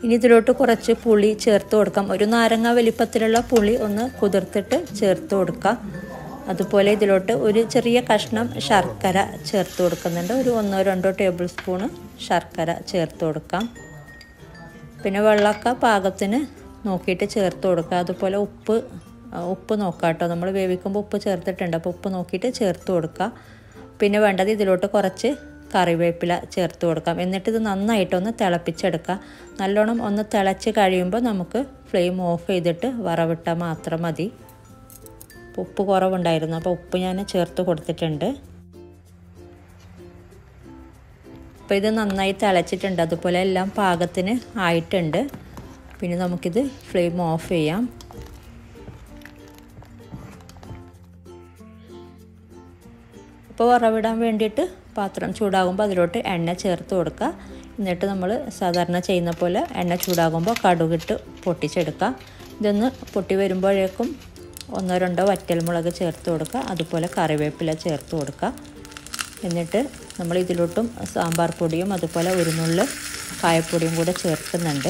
ഇനി ഇതിലോട്ട് കുറച്ച് പുളി ചേർത്ത് കൊടുക്കാം ഒരു നാരങ്ങ വലിപ്പത്തിലുള്ള പുളി ഒന്ന് കുതിർത്തിട്ട് ചേർത്ത് കൊടുക്കാം അതുപോലെ ഇതിലോട്ട് ഒരു ചെറിയ കഷ്ണം ശർക്കര ചേർത്ത് കൊടുക്കുന്നുണ്ട് ഒരു ഒന്നോ രണ്ടോ ടേബിൾ സ്പൂണ് ശർക്കര ചേർത്ത് കൊടുക്കാം പിന്നെ വെള്ളമൊക്കെ പാകത്തിന് നോക്കിയിട്ട് ചേർത്ത് കൊടുക്കുക അതുപോലെ ഉപ്പ് ഉപ്പ് നോക്കാം കേട്ടോ നമ്മൾ വേവിക്കുമ്പോൾ ഉപ്പ് ചേർത്തിട്ടുണ്ട് അപ്പോൾ ഉപ്പ് നോക്കിയിട്ട് ചേർത്ത് കൊടുക്കുക പിന്നെ വേണ്ടത് ഇതിലോട്ട് കുറച്ച് കറിവേപ്പില ചേർത്ത് കൊടുക്കാം എന്നിട്ട് ഇത് നന്നായിട്ടൊന്ന് തിളപ്പിച്ചെടുക്കുക നല്ലോണം ഒന്ന് തിളച്ച് കഴിയുമ്പോൾ നമുക്ക് ഫ്ലെയിം ഓഫ് ചെയ്തിട്ട് വറവിട്ടാൽ മാത്രം മതി ഉപ്പ് കുറവുണ്ടായിരുന്നു അപ്പോൾ ഉപ്പ് ഞാൻ ചേർത്ത് കൊടുത്തിട്ടുണ്ട് അപ്പോൾ ഇത് നന്നായി തിളച്ചിട്ടുണ്ട് അതുപോലെ എല്ലാം പാകത്തിന് ആയിട്ടുണ്ട് പിന്നെ നമുക്കിത് ഫ്ലെയിം ഓഫ് ചെയ്യാം ഇപ്പോൾ വറവിടാൻ വേണ്ടിയിട്ട് പാത്രം ചൂടാകുമ്പോൾ അതിലോട്ട് എണ്ണ ചേർത്ത് കൊടുക്കുക എന്നിട്ട് നമ്മൾ സാധാരണ ചെയ്യുന്ന പോലെ എണ്ണ ചൂടാകുമ്പോൾ കടുകിട്ട് പൊട്ടിച്ചെടുക്കുക ഇതൊന്ന് പൊട്ടി വരുമ്പോഴേക്കും ഒന്നോ രണ്ടോ വറ്റൽമുളക് ചേർത്ത് കൊടുക്കുക അതുപോലെ കറിവേപ്പില ചേർത്ത് കൊടുക്കുക എന്നിട്ട് നമ്മൾ ഇതിലോട്ടും സാമ്പാർ പൊടിയും അതുപോലെ ഒരു നുള്ള് കായപ്പൊടിയും കൂടെ ചേർക്കുന്നുണ്ട്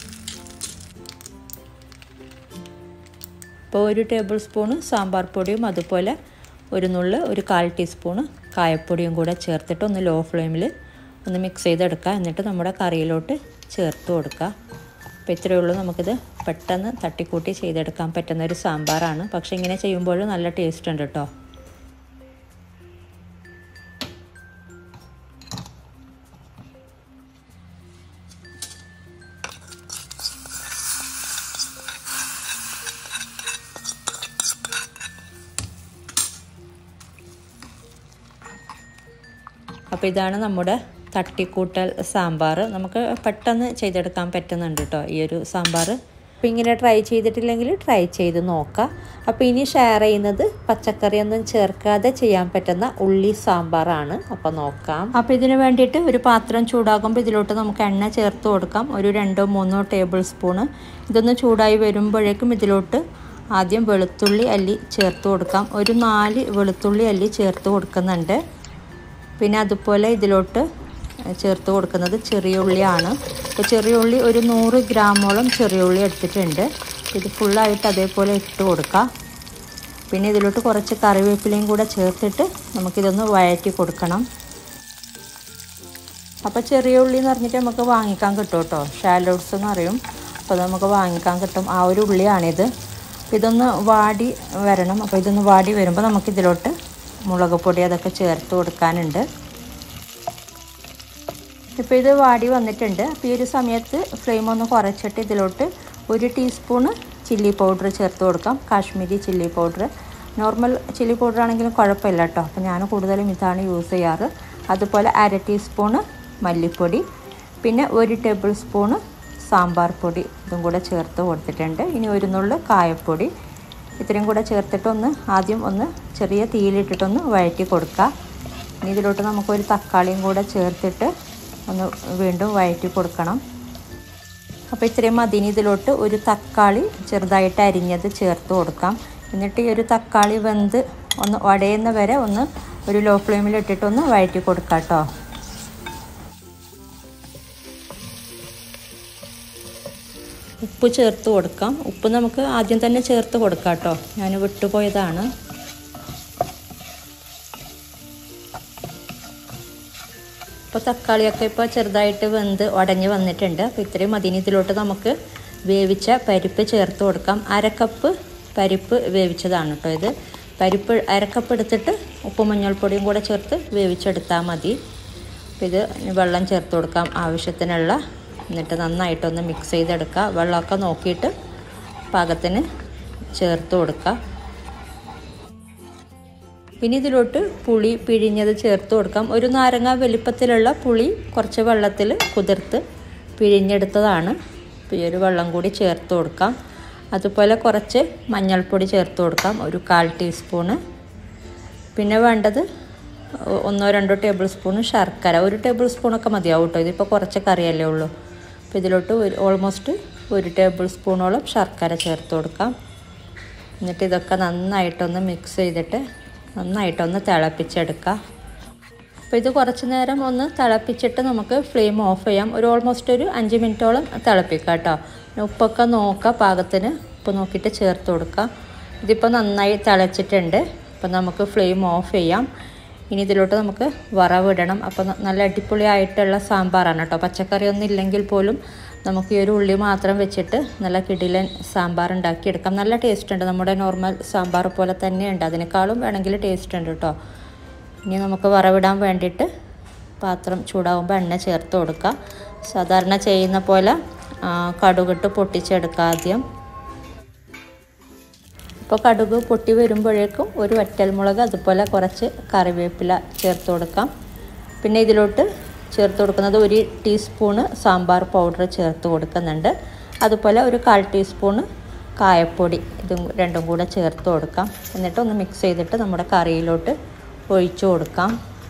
ഇപ്പോൾ ഒരു ടേബിൾ സ്പൂണ് സാമ്പാർ പൊടിയും അതുപോലെ ഒരു നുള്ള് ഒരു കാൽ ടീസ്പൂണ് കായപ്പൊടിയും കൂടെ ചേർത്തിട്ട് ഒന്ന് ലോ ഫ്ലെയിമിൽ ഒന്ന് മിക്സ് ചെയ്തെടുക്കുക എന്നിട്ട് നമ്മുടെ കറിയിലോട്ട് ചേർത്ത് കൊടുക്കുക അപ്പോൾ ഇത്രയേ ഉള്ളൂ നമുക്കിത് പെട്ടെന്ന് തട്ടിക്കൂട്ടി ചെയ്തെടുക്കാൻ പറ്റുന്ന ഒരു സാമ്പാറാണ് പക്ഷേ ഇങ്ങനെ ചെയ്യുമ്പോൾ നല്ല ടേസ്റ്റ് ഉണ്ട് കേട്ടോ അപ്പോൾ ഇതാണ് നമ്മുടെ തട്ടിക്കൂട്ടൽ സാമ്പാർ നമുക്ക് പെട്ടെന്ന് ചെയ്തെടുക്കാൻ പറ്റുന്നുണ്ട് കേട്ടോ ഈ ഒരു സാമ്പാർ അപ്പോൾ ഇങ്ങനെ ട്രൈ ചെയ്തിട്ടില്ലെങ്കിൽ ട്രൈ ചെയ്ത് നോക്കാം അപ്പോൾ ഇനി ഷെയർ ചെയ്യുന്നത് പച്ചക്കറിയൊന്നും ചേർക്കാതെ ചെയ്യാൻ പറ്റുന്ന ഉള്ളി സാമ്പാറാണ് അപ്പോൾ നോക്കാം അപ്പോൾ ഇതിന് വേണ്ടിയിട്ട് ഒരു പാത്രം ചൂടാകുമ്പോൾ ഇതിലോട്ട് നമുക്ക് എണ്ണ ചേർത്ത് കൊടുക്കാം ഒരു രണ്ടോ മൂന്നോ ടേബിൾ സ്പൂണ് ഇതൊന്ന് ചൂടായി വരുമ്പോഴേക്കും ഇതിലോട്ട് ആദ്യം വെളുത്തുള്ളി അല്ലി ചേർത്ത് കൊടുക്കാം ഒരു നാല് വെളുത്തുള്ളി അല്ലി ചേർത്ത് കൊടുക്കുന്നുണ്ട് പിന്നെ അതുപോലെ ഇതിലോട്ട് ചേർത്ത് കൊടുക്കുന്നത് ചെറിയ ഉള്ളിയാണ് അപ്പോൾ ചെറിയ ഉള്ളി ഒരു നൂറ് ഗ്രാമോളം ചെറിയ ഉള്ളി എടുത്തിട്ടുണ്ട് ഇത് ഫുള്ളായിട്ട് അതേപോലെ ഇട്ട് കൊടുക്കാം പിന്നെ ഇതിലോട്ട് കുറച്ച് കറിവേപ്പിലയും കൂടെ ചേർത്തിട്ട് നമുക്കിതൊന്ന് വഴറ്റി കൊടുക്കണം അപ്പോൾ ചെറിയ ഉള്ളി എന്ന് പറഞ്ഞിട്ട് നമുക്ക് വാങ്ങിക്കാൻ കിട്ടും കേട്ടോ ഷാലോട്ട്സ് എന്ന് പറയും അപ്പോൾ നമുക്ക് വാങ്ങിക്കാൻ കിട്ടും ആ ഒരു ഉള്ളിയാണിത് ഇതൊന്ന് വാടി വരണം അപ്പോൾ ഇതൊന്ന് വാടി വരുമ്പോൾ നമുക്കിതിലോട്ട് മുളക് പൊടി അതൊക്കെ ചേർത്ത് കൊടുക്കാനുണ്ട് ഇപ്പോൾ ഇത് വാടി വന്നിട്ടുണ്ട് അപ്പോൾ ഈ ഒരു സമയത്ത് ഫ്ലെയിം ഒന്ന് കുറച്ചിട്ട് ഇതിലോട്ട് ഒരു ടീസ്പൂണ് ചില്ലി പൗഡർ ചേർത്ത് കൊടുക്കാം Kashmiri chilli powder normal chilli powder ആണെങ്കിലും കുഴപ്പമില്ല കേട്ടോ അപ്പോൾ ഞാൻ കൂടുതലും ഇതാണ് യൂസ് ചെയ്യാറ് അതുപോലെ അര ടീസ്പൂണ് മല്ലിപ്പൊടി പിന്നെ ഒരു ടേബിൾ സ്പൂണ് സാമ്പാർ പൊടി ഇതും കൂടെ ചേർത്ത് കൊടുത്തിട്ടുണ്ട് ഇനി ഒരു നുള്ളു കായപ്പൊടി ഇത്രയും കൂടെ ചേർത്തിട്ട് ഒന്ന് ആദ്യം ഒന്ന് ചെറിയ തീയിലിട്ടിട്ടൊന്ന് വഴറ്റി കൊടുക്കുക ഇനി ഇതിലോട്ട് നമുക്കൊരു തക്കാളിയും കൂടെ ചേർത്തിട്ട് ഒന്ന് വീണ്ടും വഴറ്റി കൊടുക്കണം അപ്പോൾ ഇത്രയും മതിനി ഇതിലോട്ട് ഒരു തക്കാളി ചെറുതായിട്ട് അരിഞ്ഞത് ചേർത്ത് കൊടുക്കാം എന്നിട്ട് ഈ ഒരു തക്കാളി വെന്ത് ഒന്ന് ഉടയുന്ന വരെ ഒന്ന് ഒരു ലോ ഫ്ലെയിമിൽ ഇട്ടിട്ടൊന്ന് വഴറ്റി കൊടുക്കാം കേട്ടോ ഉപ്പ് ചേർത്ത് കൊടുക്കാം ഉപ്പ് നമുക്ക് ആദ്യം തന്നെ ചേർത്ത് കൊടുക്കാം കേട്ടോ ഞാൻ വിട്ടുപോയതാണ് ഇപ്പോൾ തക്കാളിയൊക്കെ ഇപ്പോൾ ചെറുതായിട്ട് വെന്ത് ഉടഞ്ഞ് വന്നിട്ടുണ്ട് അപ്പോൾ ഇത്രയും മതിന് ഇതിലോട്ട് നമുക്ക് വേവിച്ച പരിപ്പ് ചേർത്ത് കൊടുക്കാം അരക്കപ്പ് പരിപ്പ് വേവിച്ചതാണ് കേട്ടോ ഇത് പരിപ്പ് അരക്കപ്പ് എടുത്തിട്ട് ഉപ്പും മഞ്ഞൾപ്പൊടിയും കൂടെ ചേർത്ത് വേവിച്ചെടുത്താൽ മതി അപ്പോൾ ഇത് വെള്ളം ചേർത്ത് കൊടുക്കാം ആവശ്യത്തിനുള്ള എന്നിട്ട് നന്നായിട്ടൊന്ന് മിക്സ് ചെയ്തെടുക്കുക വെള്ളമൊക്കെ നോക്കിയിട്ട് പാകത്തിന് ചേർത്ത് കൊടുക്കുക പിന്നെ ഇതിലോട്ട് പുളി പിഴിഞ്ഞത് ചേർത്ത് കൊടുക്കാം ഒരു നാരങ്ങ വലിപ്പത്തിലുള്ള പുളി കുറച്ച് വെള്ളത്തിൽ കുതിർത്ത് പിഴിഞ്ഞെടുത്തതാണ് ഈ ഒരു വെള്ളം കൂടി ചേർത്ത് കൊടുക്കാം അതുപോലെ കുറച്ച് മഞ്ഞൾപ്പൊടി ചേർത്ത് കൊടുക്കാം ഒരു കാൽ ടീസ്പൂണ് പിന്നെ വേണ്ടത് ഒന്നോ രണ്ടോ ടേബിൾ സ്പൂൺ ശർക്കര ഒരു ടേബിൾ സ്പൂണൊക്കെ മതിയാവും കേട്ടോ ഇതിപ്പോൾ കുറച്ച് കറിയല്ലേ ഉള്ളൂ അപ്പോൾ ഇതിലോട്ട് ഒരു ഓൾമോസ്റ്റ് ഒരു ടേബിൾ സ്പൂണോളം ശർക്കര ചേർത്ത് കൊടുക്കാം എന്നിട്ട് ഇതൊക്കെ നന്നായിട്ടൊന്ന് മിക്സ് ചെയ്തിട്ട് നന്നായിട്ടൊന്ന് തിളപ്പിച്ചെടുക്കുക അപ്പോൾ അപ്പോൾ ഇത് കുറച്ച് നേരം ഒന്ന് തിളപ്പിച്ചിട്ട് നമുക്ക് ഫ്ലെയിം ഓഫ് ചെയ്യാം ഒരു ഓൾമോസ്റ്റ് ഒരു അഞ്ച് മിനിറ്റോളം തിളപ്പിക്കാം കേട്ടോ ഉപ്പൊക്കെ നോക്കുക പാകത്തിന് ഉപ്പ് നോക്കിയിട്ട് ചേർത്ത് കൊടുക്കുക ഇതിപ്പോൾ നന്നായി തിളച്ചിട്ടുണ്ട് അപ്പോൾ നമുക്ക് ഫ്ലെയിം ഓഫ് ചെയ്യാം ഇനി ഇതിലോട്ട് നമുക്ക് വറവിടണം അപ്പോൾ നല്ല അടിപൊളിയായിട്ടുള്ള സാമ്പാറാണ് കേട്ടോ പച്ചക്കറി ഒന്നും ഇല്ലെങ്കിൽ പോലും നമുക്ക് ഈ ഒരു ഉള്ളി മാത്രം വെച്ചിട്ട് നല്ല കിടിലൻ സാമ്പാർ ഉണ്ടാക്കിയെടുക്കാം നല്ല ടേസ്റ്റ് ഉണ്ട് നമ്മുടെ നോർമൽ സാമ്പാർ പോലെ തന്നെയുണ്ട് അതിനേക്കാളും വേണമെങ്കിൽ ടേസ്റ്റ് ഉണ്ട് കേട്ടോ ഇനി നമുക്ക് വറവിടാൻ വേണ്ടിയിട്ട് പാത്രം ചൂടാകുമ്പോൾ എണ്ണ ചേർത്ത് കൊടുക്കുക സാധാരണ ചെയ്യുന്ന പോലെ കടുകിട്ട് പൊട്ടിച്ചെടുക്കുക ആദ്യം ഇപ്പോൾ കടുക് പൊട്ടി വരുമ്പോഴേക്കും ഒരു വറ്റൽമുളക് അതുപോലെ കുറച്ച് കറിവേപ്പില ചേർത്ത് കൊടുക്കാം പിന്നെ ഇതിലോട്ട് ചേർത്ത് കൊടുക്കുന്നത് ഒരു ടീസ്പൂണ് സാമ്പാർ പൗഡർ ചേർത്ത് കൊടുക്കുന്നുണ്ട് അതുപോലെ ഒരു കാൽ ടീസ്പൂണ് കായപ്പൊടി ഇതും രണ്ടും കൂടെ ചേർത്ത് കൊടുക്കാം എന്നിട്ട് ഒന്ന് മിക്സ് ചെയ്തിട്ട് നമ്മുടെ കറിയിലോട്ട് ഒഴിച്ചു കൊടുക്കാം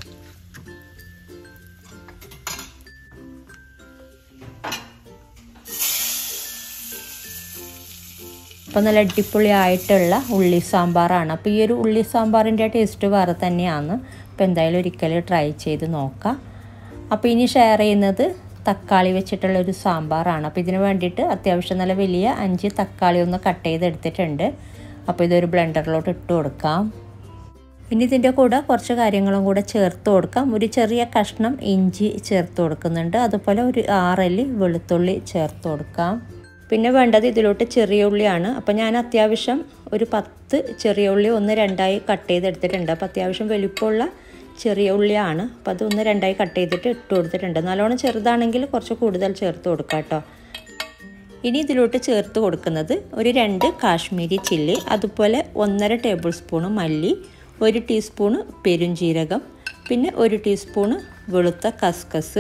അപ്പോൾ നല്ല അടിപൊളിയായിട്ടുള്ള ഉള്ളി സാമ്പാറാണ് അപ്പോൾ ഈ ഒരു ഉള്ളി സാമ്പാറിൻ്റെ ടേസ്റ്റ് വേറെ തന്നെയാണ് അപ്പോൾ എന്തായാലും ഒരിക്കലും ട്രൈ ചെയ്ത് നോക്കാം അപ്പോൾ ഇനി ഷെയർ ചെയ്യുന്നത് തക്കാളി വെച്ചിട്ടുള്ള ഒരു സാമ്പാറാണ് അപ്പോൾ ഇതിന് വേണ്ടിയിട്ട് അത്യാവശ്യം നല്ല വലിയ അഞ്ച് തക്കാളി ഒന്ന് കട്ട് ചെയ്തെടുത്തിട്ടുണ്ട് അപ്പോൾ ഇതൊരു ബ്ലെൻഡറിലോട്ട് ഇട്ട് കൊടുക്കാം ഇനി ഇതിൻ്റെ കൂടെ കുറച്ച് കാര്യങ്ങളും കൂടെ ചേർത്ത് കൊടുക്കാം ഒരു ചെറിയ കഷ്ണം ഇഞ്ചി ചേർത്ത് കൊടുക്കുന്നുണ്ട് അതുപോലെ ഒരു ആറല്ലി വെളുത്തുള്ളി ചേർത്ത് കൊടുക്കാം പിന്നെ വേണ്ടത് ഇതിലോട്ട് ചെറിയ ഉള്ളിയാണ് അപ്പോൾ ഞാൻ അത്യാവശ്യം ഒരു പത്ത് ചെറിയ ഉള്ളി ഒന്ന് രണ്ടായി കട്ട് ചെയ്തെടുത്തിട്ടുണ്ട് അപ്പോൾ അത്യാവശ്യം വലിപ്പമുള്ള ചെറിയ ഉള്ളിയാണ് അപ്പോൾ അത് ഒന്ന് രണ്ടായി കട്ട് ചെയ്തിട്ട് ഇട്ട് കൊടുത്തിട്ടുണ്ട് നല്ലോണം ചെറുതാണെങ്കിൽ കുറച്ച് കൂടുതൽ ചേർത്ത് കൊടുക്കാം കേട്ടോ ഇനി ഇതിലോട്ട് ചേർത്ത് കൊടുക്കുന്നത് ഒരു രണ്ട് കാശ്മീരി ചില്ലി അതുപോലെ ഒന്നര ടേബിൾ സ്പൂണ് മല്ലി ഒരു ടീസ്പൂണ് പെരുംജീരകം പിന്നെ ഒരു ടീസ്പൂണ് വെളുത്ത കസ്കസ്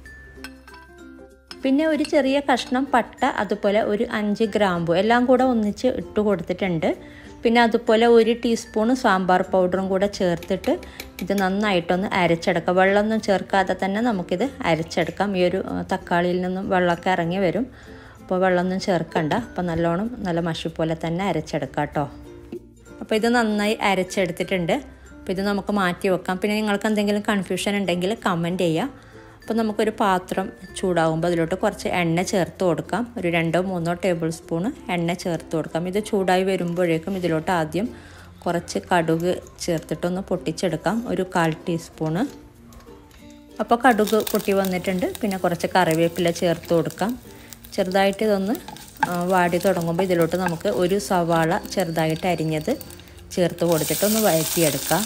പിന്നെ ഒരു ചെറിയ കഷ്ണം പട്ട അതുപോലെ ഒരു അഞ്ച് ഗ്രാമ്പു എല്ലാം കൂടെ ഒന്നിച്ച് ഇട്ട് കൊടുത്തിട്ടുണ്ട് പിന്നെ അതുപോലെ ഒരു ടീസ്പൂണ് സാമ്പാർ പൗഡറും കൂടെ ചേർത്തിട്ട് ഇത് നന്നായിട്ടൊന്ന് അരച്ചെടുക്കാം വെള്ളമൊന്നും ചേർക്കാതെ തന്നെ നമുക്കിത് അരച്ചെടുക്കാം ഈ ഒരു തക്കാളിയിൽ നിന്നും വെള്ളമൊക്കെ ഇറങ്ങി വരും അപ്പോൾ വെള്ളമൊന്നും ചേർക്കണ്ട അപ്പോൾ നല്ലോണം നല്ല മഷി പോലെ തന്നെ അരച്ചെടുക്കാം കേട്ടോ അപ്പോൾ ഇത് നന്നായി അരച്ചെടുത്തിട്ടുണ്ട് അപ്പോൾ ഇത് നമുക്ക് മാറ്റി വെക്കാം പിന്നെ നിങ്ങൾക്ക് എന്തെങ്കിലും കൺഫ്യൂഷൻ ഉണ്ടെങ്കിൽ കമൻറ്റ് ചെയ്യുക അപ്പോൾ നമുക്കൊരു പാത്രം ചൂടാകുമ്പോൾ അതിലോട്ട് കുറച്ച് എണ്ണ ചേർത്ത് കൊടുക്കാം ഒരു രണ്ടോ മൂന്നോ ടേബിൾ സ്പൂണ് എണ്ണ ചേർത്ത് കൊടുക്കാം ഇത് ചൂടായി വരുമ്പോഴേക്കും ഇതിലോട്ട് ആദ്യം കുറച്ച് കടുക് ചേർത്തിട്ടൊന്ന് പൊട്ടിച്ചെടുക്കാം ഒരു കാൽ ടീസ്പൂണ് അപ്പോൾ കടുക് പൊട്ടി വന്നിട്ടുണ്ട് പിന്നെ കുറച്ച് കറിവേപ്പില ചേർത്ത് കൊടുക്കാം ചെറുതായിട്ട് ഇതൊന്ന് വാടി തുടങ്ങുമ്പോൾ ഇതിലോട്ട് നമുക്ക് ഒരു സവാള ചെറുതായിട്ട് അരിഞ്ഞത് ചേർത്ത് കൊടുത്തിട്ടൊന്ന് വഴറ്റിയെടുക്കാം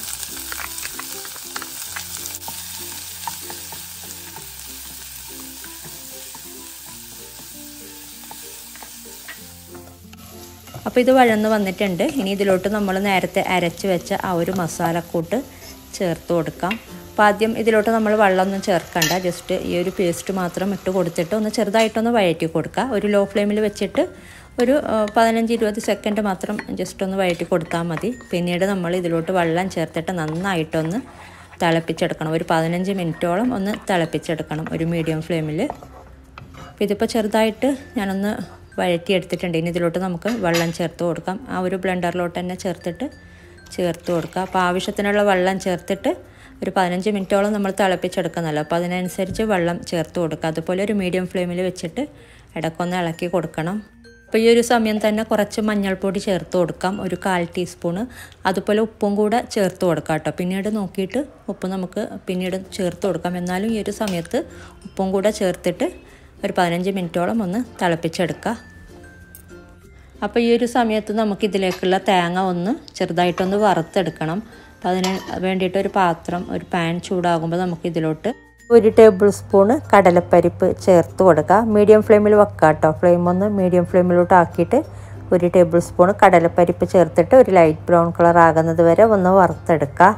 അപ്പോൾ ഇത് വഴന്ന് വന്നിട്ടുണ്ട് ഇനി ഇതിലോട്ട് നമ്മൾ നേരത്തെ അരച്ച് വെച്ച ആ ഒരു മസാലക്കൂട്ട് ചേർത്ത് കൊടുക്കാം അപ്പോൾ ആദ്യം ഇതിലോട്ട് നമ്മൾ വെള്ളമൊന്നും ചേർക്കണ്ട ജസ്റ്റ് ഈ ഒരു പേസ്റ്റ് മാത്രം ഇട്ട് കൊടുത്തിട്ട് ഒന്ന് ചെറുതായിട്ടൊന്ന് വഴറ്റി കൊടുക്കുക ഒരു ലോ ഫ്ലെയിമിൽ വെച്ചിട്ട് ഒരു പതിനഞ്ച് ഇരുപത് സെക്കൻഡ് മാത്രം ജസ്റ്റ് ഒന്ന് വഴറ്റി കൊടുത്താൽ മതി പിന്നീട് നമ്മൾ ഇതിലോട്ട് വെള്ളം ചേർത്തിട്ട് നന്നായിട്ടൊന്ന് തിളപ്പിച്ചെടുക്കണം ഒരു പതിനഞ്ച് മിനിറ്റോളം ഒന്ന് തിളപ്പിച്ചെടുക്കണം ഒരു മീഡിയം ഫ്ലെയിമിൽ അപ്പോൾ ഇതിപ്പോൾ ചെറുതായിട്ട് ഞാനൊന്ന് വഴറ്റിയെടുത്തിട്ടുണ്ട് ഇനി ഇതിലോട്ട് നമുക്ക് വെള്ളം ചേർത്ത് കൊടുക്കാം ആ ഒരു ബ്ലെൻഡറിലോട്ട് തന്നെ ചേർത്തിട്ട് ചേർത്ത് കൊടുക്കുക അപ്പോൾ ആവശ്യത്തിനുള്ള വെള്ളം ചേർത്തിട്ട് ഒരു പതിനഞ്ച് മിനിറ്റോളം നമ്മൾ തിളപ്പിച്ചെടുക്കുന്നല്ലോ അപ്പോൾ അതിനനുസരിച്ച് വെള്ളം ചേർത്ത് കൊടുക്കുക അതുപോലെ ഒരു മീഡിയം ഫ്ലെയിമിൽ വെച്ചിട്ട് ഇടയ്ക്കൊന്ന് ഇളക്കി കൊടുക്കണം അപ്പോൾ ഈ ഒരു സമയം തന്നെ കുറച്ച് മഞ്ഞൾപ്പൊടി ചേർത്ത് കൊടുക്കാം ഒരു കാൽ ടീസ്പൂണ് അതുപോലെ ഉപ്പും കൂടെ ചേർത്ത് കൊടുക്കാം കേട്ടോ പിന്നീട് നോക്കിയിട്ട് ഉപ്പ് നമുക്ക് പിന്നീട് ചേർത്ത് കൊടുക്കാം എന്നാലും ഈ ഒരു സമയത്ത് ഉപ്പും കൂടെ ചേർത്തിട്ട് ഒരു പതിനഞ്ച് മിനിറ്റോളം ഒന്ന് തിളപ്പിച്ചെടുക്കുക അപ്പോൾ ഈ ഒരു സമയത്ത് നമുക്കിതിലേക്കുള്ള തേങ്ങ ഒന്ന് ചെറുതായിട്ടൊന്ന് വറുത്തെടുക്കണം അപ്പോൾ അതിന് വേണ്ടിയിട്ട് ഒരു പാത്രം ഒരു പാൻ ചൂടാകുമ്പോൾ നമുക്കിതിലോട്ട് ഒരു ടേബിൾ സ്പൂണ് കടലപ്പരിപ്പ് ചേർത്ത് കൊടുക്കുക മീഡിയം ഫ്ലെയിമിൽ വെക്കുക കേട്ടോ ഫ്ലെയിം ഒന്ന് മീഡിയം ഫ്ലെയിമിലോട്ട് ആക്കിയിട്ട് ഒരു ടേബിൾ സ്പൂൺ കടലപ്പരിപ്പ് ചേർത്തിട്ട് ഒരു ലൈറ്റ് ബ്രൗൺ കളർ ആകുന്നത് വരെ ഒന്ന് വറുത്തെടുക്കുക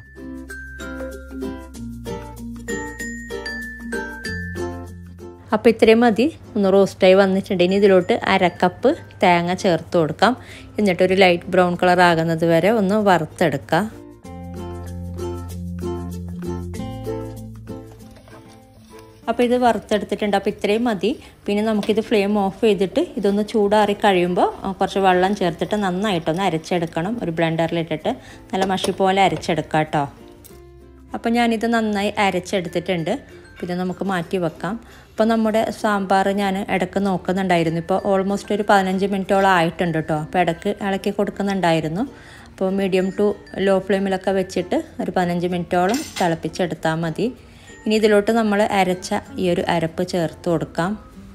അപ്പോൾ ഇത്രയും മതി ഒന്ന് റോസ്റ്റായി വന്നിട്ടുണ്ട് ഇനി ഇതിലോട്ട് അരക്കപ്പ് തേങ്ങ ചേർത്ത് കൊടുക്കാം എന്നിട്ടൊരു ലൈറ്റ് ബ്രൗൺ കളർ ആകുന്നത് വരെ ഒന്ന് വറുത്തെടുക്കുക അപ്പോൾ ഇത് വറുത്തെടുത്തിട്ടുണ്ട് അപ്പോൾ ഇത്രയും മതി പിന്നെ നമുക്കിത് ഫ്ലെയിം ഓഫ് ചെയ്തിട്ട് ഇതൊന്ന് ചൂടാറി കഴിയുമ്പോൾ കുറച്ച് വെള്ളം ചേർത്തിട്ട് നന്നായിട്ടൊന്ന് അരച്ചെടുക്കണം ഒരു ബ്ലെൻഡറിലിട്ടിട്ട് നല്ല മഷി പോലെ അരച്ചെടുക്കാം കേട്ടോ അപ്പോൾ ഞാനിത് നന്നായി അരച്ചെടുത്തിട്ടുണ്ട് പിന്നെ നമുക്ക് മാറ്റി വെക്കാം അപ്പോൾ നമ്മുടെ സാമ്പാർ ഞാൻ ഇടയ്ക്ക് നോക്കുന്നുണ്ടായിരുന്നു ഇപ്പോൾ ഓൾമോസ്റ്റ് ഒരു പതിനഞ്ച് മിനിറ്റോളം ആയിട്ടുണ്ട് കേട്ടോ അപ്പോൾ ഇടയ്ക്ക് ഇളക്കി കൊടുക്കുന്നുണ്ടായിരുന്നു അപ്പോൾ മീഡിയം ടു ലോ ഫ്ലെയിമിലൊക്കെ വെച്ചിട്ട് ഒരു പതിനഞ്ച് മിനിറ്റോളം തിളപ്പിച്ചെടുത്താൽ മതി ഇനി ഇതിലോട്ട് നമ്മൾ അരച്ച ഈ ഒരു അരപ്പ് ചേർത്ത് കൊടുക്കാം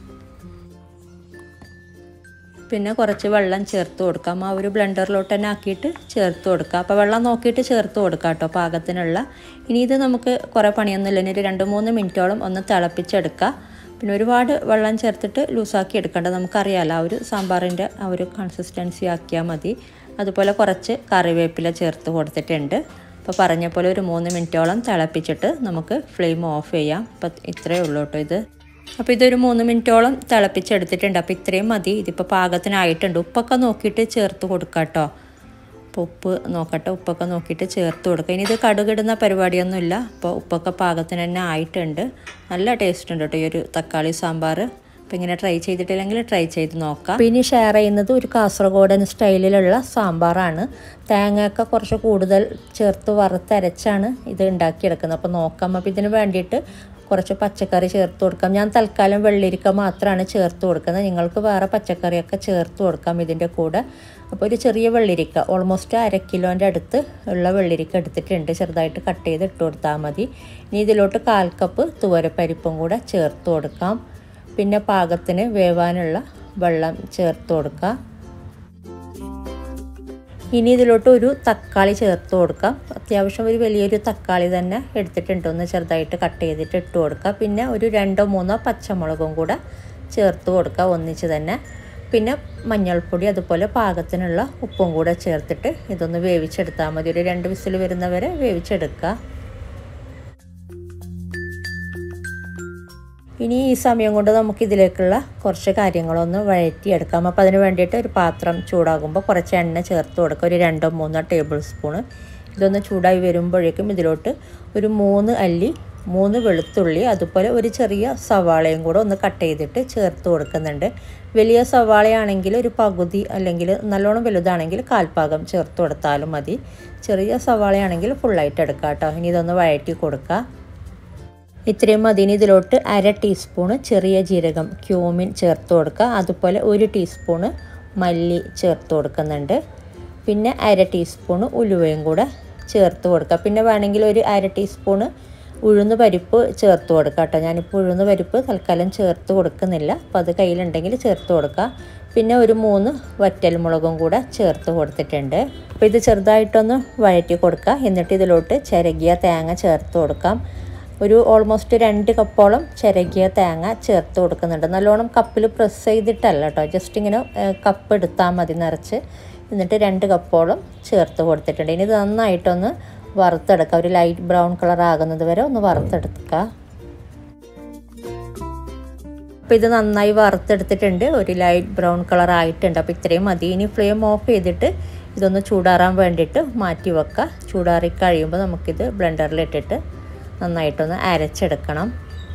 പിന്നെ കുറച്ച് വെള്ളം ചേർത്ത് കൊടുക്കാം ആ ഒരു ബ്ലെൻഡറിലോട്ട് തന്നെ ആക്കിയിട്ട് ചേർത്ത് കൊടുക്കുക അപ്പോൾ വെള്ളം നോക്കിയിട്ട് ചേർത്ത് കൊടുക്കുക കേട്ടോ പാകത്തിനുള്ള ഇനി ഇത് നമുക്ക് കുറേ പണിയൊന്നുമില്ല ഇനി ഒരു രണ്ട് മൂന്ന് മിനിറ്റോളം ഒന്ന് തിളപ്പിച്ചെടുക്കുക പിന്നെ ഒരുപാട് വെള്ളം ചേർത്തിട്ട് ലൂസാക്കി എടുക്കേണ്ട നമുക്കറിയാമല്ലോ ആ ഒരു സാമ്പാറിൻ്റെ ആ ഒരു കൺസിസ്റ്റൻസി ആക്കിയാൽ മതി അതുപോലെ കുറച്ച് കറിവേപ്പില ചേർത്ത് കൊടുത്തിട്ടുണ്ട് അപ്പോൾ പറഞ്ഞ പോലെ ഒരു മൂന്ന് മിനിറ്റോളം തിളപ്പിച്ചിട്ട് നമുക്ക് ഫ്ലെയിം ഓഫ് ചെയ്യാം അപ്പോൾ ഇത്രയേ ഉള്ളൂ കേട്ടോ ഇത് അപ്പോൾ ഇതൊരു മൂന്ന് മിനിറ്റോളം തിളപ്പിച്ചെടുത്തിട്ടുണ്ട് അപ്പോൾ ഇത്രയും മതി ഇതിപ്പോൾ പാകത്തിനായിട്ടുണ്ട് ഉപ്പൊക്കെ നോക്കിയിട്ട് ചേർത്ത് കൊടുക്കാം കേട്ടോ അപ്പോൾ ഉപ്പ് നോക്കട്ടെ ഉപ്പൊക്കെ നോക്കിയിട്ട് ചേർത്ത് കൊടുക്കുക ഇനി ഇത് കടുകിടുന്ന പരിപാടിയൊന്നുമില്ല അപ്പോൾ ഉപ്പൊക്കെ പാകത്തിന് തന്നെ ആയിട്ടുണ്ട് നല്ല ടേസ്റ്റ് ഉണ്ട് കേട്ടോ ഈ ഒരു തക്കാളി സാമ്പാർ അപ്പോൾ ഇങ്ങനെ ട്രൈ ചെയ്തിട്ടില്ലെങ്കിൽ ട്രൈ ചെയ്ത് നോക്കാം പിന്നെ ഷെയർ ചെയ്യുന്നത് ഒരു കാസർഗോഡൻ സ്റ്റൈലിലുള്ള സാമ്പാറാണ് തേങ്ങയൊക്കെ കുറച്ച് കൂടുതൽ ചേർത്ത് വറുത്തരച്ചാണ് ഇത് ഉണ്ടാക്കിയെടുക്കുന്നത് അപ്പോൾ നോക്കാം അപ്പോൾ ഇതിന് വേണ്ടിയിട്ട് കുറച്ച് പച്ചക്കറി ചേർത്ത് കൊടുക്കാം ഞാൻ തൽക്കാലം വെള്ളരിക്ക മാത്രമാണ് ചേർത്ത് കൊടുക്കുന്നത് നിങ്ങൾക്ക് വേറെ പച്ചക്കറിയൊക്കെ ചേർത്ത് കൊടുക്കാം ഇതിൻ്റെ കൂടെ അപ്പോൾ ഒരു ചെറിയ വെള്ളരിക്ക ഓൾമോസ്റ്റ് അര കിലോൻ്റെ അടുത്ത് ഉള്ള വെള്ളരിക്ക എടുത്തിട്ടുണ്ട് ചെറുതായിട്ട് കട്ട് ചെയ്ത് ഇട്ട് കൊടുത്താൽ മതി ഇനി ഇതിലോട്ട് കാൽ കപ്പ് തുവരപ്പരിപ്പും കൂടെ ചേർത്ത് കൊടുക്കാം പിന്നെ പാകത്തിന് വേവാനുള്ള വെള്ളം ചേർത്ത് കൊടുക്കാം ഇനി ഇതിലോട്ട് ഒരു തക്കാളി ചേർത്ത് കൊടുക്കാം അത്യാവശ്യം ഒരു വലിയൊരു തക്കാളി തന്നെ എടുത്തിട്ടുണ്ട് ഒന്ന് ചെറുതായിട്ട് കട്ട് ചെയ്തിട്ട് ഇട്ട് കൊടുക്കുക പിന്നെ ഒരു രണ്ടോ മൂന്നോ പച്ചമുളകും കൂടെ ചേർത്ത് കൊടുക്കുക ഒന്നിച്ച് തന്നെ പിന്നെ മഞ്ഞൾപ്പൊടി അതുപോലെ പാകത്തിനുള്ള ഉപ്പും കൂടെ ചേർത്തിട്ട് ഇതൊന്ന് വേവിച്ചെടുത്താൽ മതി ഒരു രണ്ട് വിസിൽ വരുന്നവരെ വേവിച്ചെടുക്കുക ഇനി ഈ സമയം കൊണ്ട് നമുക്ക് ഇതിലേക്കുള്ള കുറച്ച് കാര്യങ്ങളൊന്ന് വഴറ്റിയെടുക്കാം അപ്പോൾ അതിന് വേണ്ടിയിട്ട് ഒരു പാത്രം ചൂടാകുമ്പോൾ കുറച്ച് എണ്ണ ചേർത്ത് കൊടുക്കുക ഒരു രണ്ടോ മൂന്നോ ടേബിൾ സ്പൂണ് ഇതൊന്ന് ചൂടായി വരുമ്പോഴേക്കും ഇതിലോട്ട് ഒരു മൂന്ന് അല്ലി മൂന്ന് വെളുത്തുള്ളി അതുപോലെ ഒരു ചെറിയ സവാളയും കൂടെ ഒന്ന് കട്ട് ചെയ്തിട്ട് ചേർത്ത് കൊടുക്കുന്നുണ്ട് വലിയ സവാളയാണെങ്കിൽ ഒരു പകുതി അല്ലെങ്കിൽ നല്ലോണം വലുതാണെങ്കിൽ കാൽഭാഗം ചേർത്ത് കൊടുത്താലും മതി ചെറിയ സവാളയാണെങ്കിൽ ഫുള്ളായിട്ട് എടുക്കാം കേട്ടോ ഇനി ഇതൊന്ന് വഴറ്റി കൊടുക്കുക ഇത്രയും മതിന് ഇതിലോട്ട് അര ടീസ്പൂണ് ചെറിയ ജീരകം ക്യൂമിൻ ചേർത്ത് കൊടുക്കുക അതുപോലെ ഒരു ടീസ്പൂണ് മല്ലി ചേർത്ത് കൊടുക്കുന്നുണ്ട് പിന്നെ അര ടീസ്പൂണ് ഉലുവയും കൂടെ ചേർത്ത് കൊടുക്കുക പിന്നെ വേണമെങ്കിൽ ഒരു അര ടീസ്പൂണ് ഉഴുന്ന് പരിപ്പ് ചേർത്ത് കൊടുക്കുക കേട്ടോ ഞാനിപ്പോൾ ഉഴുന്ന് പരിപ്പ് തൽക്കാലം ചേർത്ത് കൊടുക്കുന്നില്ല അപ്പോൾ അത് കയ്യിലുണ്ടെങ്കിൽ ചേർത്ത് കൊടുക്കുക പിന്നെ ഒരു മൂന്ന് വറ്റൽമുളകും കൂടെ ചേർത്ത് കൊടുത്തിട്ടുണ്ട് അപ്പോൾ ഇത് ചെറുതായിട്ടൊന്ന് വഴറ്റി കൊടുക്കുക എന്നിട്ട് ഇതിലോട്ട് ചിരകിയ തേങ്ങ ചേർത്ത് കൊടുക്കാം ഒരു ഓൾമോസ്റ്റ് രണ്ട് കപ്പോളം ചിരകിയ തേങ്ങ ചേർത്ത് കൊടുക്കുന്നുണ്ട് നല്ലോണം കപ്പിൽ പ്രസ് ചെയ്തിട്ടല്ല കേട്ടോ ജസ്റ്റ് ഇങ്ങനെ കപ്പ് എടുത്താൽ മതി നിറച്ച് എന്നിട്ട് രണ്ട് കപ്പോളം ചേർത്ത് കൊടുത്തിട്ടുണ്ട് ഇനി ഇത് നന്നായിട്ടൊന്ന് വറുത്തെടുക്കുക ഒരു ലൈറ്റ് ബ്രൗൺ കളർ ആകുന്നത് വരെ ഒന്ന് വറുത്തെടുക്കുക അപ്പോൾ ഇത് നന്നായി വറുത്തെടുത്തിട്ടുണ്ട് ഒരു ലൈറ്റ് ബ്രൗൺ കളർ ആയിട്ടുണ്ട് അപ്പോൾ ഇത്രയും മതി ഇനി ഫ്ലെയിം ഓഫ് ചെയ്തിട്ട് ഇതൊന്ന് ചൂടാറാൻ വേണ്ടിയിട്ട് മാറ്റി വെക്കുക ചൂടാറി കഴിയുമ്പോൾ നമുക്കിത് ബ്ലെൻഡറിലിട്ടിട്ട് നന്നായിട്ടൊന്ന് അരച്ചെടുക്കണം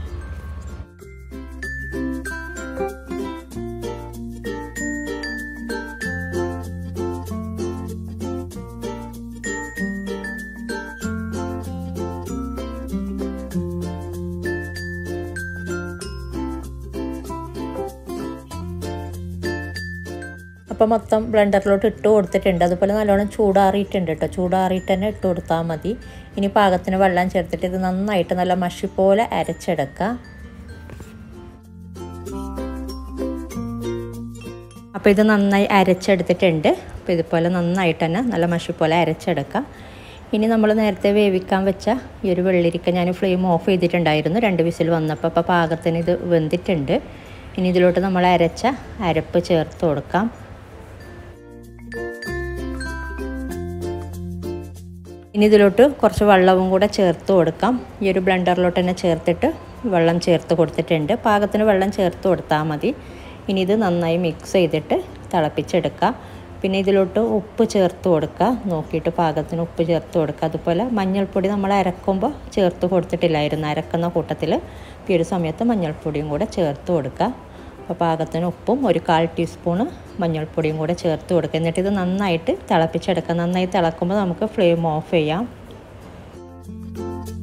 അപ്പോൾ മൊത്തം ബ്ലെൻഡറിലോട്ട് ഇട്ട് കൊടുത്തിട്ടുണ്ട് അതുപോലെ നല്ലോണം ചൂടാറിയിട്ടുണ്ട് കേട്ടോ ചൂടാറിയിട്ട് തന്നെ ഇട്ട് കൊടുത്താൽ മതി ഇനി പാകത്തിന് വെള്ളം ചേർത്തിട്ട് ഇത് നന്നായിട്ട് നല്ല മഷി പോലെ അരച്ചെടുക്കുക അപ്പോൾ ഇത് നന്നായി അരച്ചെടുത്തിട്ടുണ്ട് അപ്പോൾ ഇതുപോലെ നന്നായിട്ട് തന്നെ നല്ല മഷി പോലെ അരച്ചെടുക്കുക ഇനി നമ്മൾ നേരത്തെ വേവിക്കാൻ വെച്ച ഈ ഒരു വെള്ളരിക്ക ഞാൻ ഫ്ലെയിം ഓഫ് ചെയ്തിട്ടുണ്ടായിരുന്നു രണ്ട് വിസിൽ വന്നപ്പോൾ അപ്പോൾ പാകത്തിന് ഇത് വെന്തിട്ടുണ്ട് ഇനി ഇതിലോട്ട് നമ്മൾ അരച്ച അരപ്പ് ചേർത്ത് കൊടുക്കാം ഇനി ഇതിലോട്ട് കുറച്ച് വെള്ളവും കൂടെ ചേർത്ത് കൊടുക്കാം ഈ ഒരു ബ്ലെൻഡറിലോട്ട് തന്നെ ചേർത്തിട്ട് വെള്ളം ചേർത്ത് കൊടുത്തിട്ടുണ്ട് പാകത്തിന് വെള്ളം ചേർത്ത് കൊടുത്താൽ മതി ഇനി ഇത് നന്നായി മിക്സ് ചെയ്തിട്ട് തിളപ്പിച്ചെടുക്കുക പിന്നെ ഇതിലോട്ട് ഉപ്പ് ചേർത്ത് കൊടുക്കുക നോക്കിയിട്ട് പാകത്തിന് ഉപ്പ് ചേർത്ത് കൊടുക്കുക അതുപോലെ മഞ്ഞൾപ്പൊടി നമ്മൾ അരക്കുമ്പോൾ ചേർത്ത് കൊടുത്തിട്ടില്ലായിരുന്നു അരക്കുന്ന കൂട്ടത്തിൽ ഈ ഒരു സമയത്ത് മഞ്ഞൾപ്പൊടിയും കൂടെ ചേർത്ത് കൊടുക്കുക അപ്പോൾ പാകത്തിന് ഉപ്പും ഒരു കാൽ ടീസ്പൂണ് മഞ്ഞൾപ്പൊടിയും കൂടെ ചേർത്ത് കൊടുക്കുക എന്നിട്ട് ഇത് നന്നായിട്ട് തിളപ്പിച്ചെടുക്കുക നന്നായി തിളക്കുമ്പോൾ നമുക്ക് ഫ്ലെയിം ഓഫ് ചെയ്യാം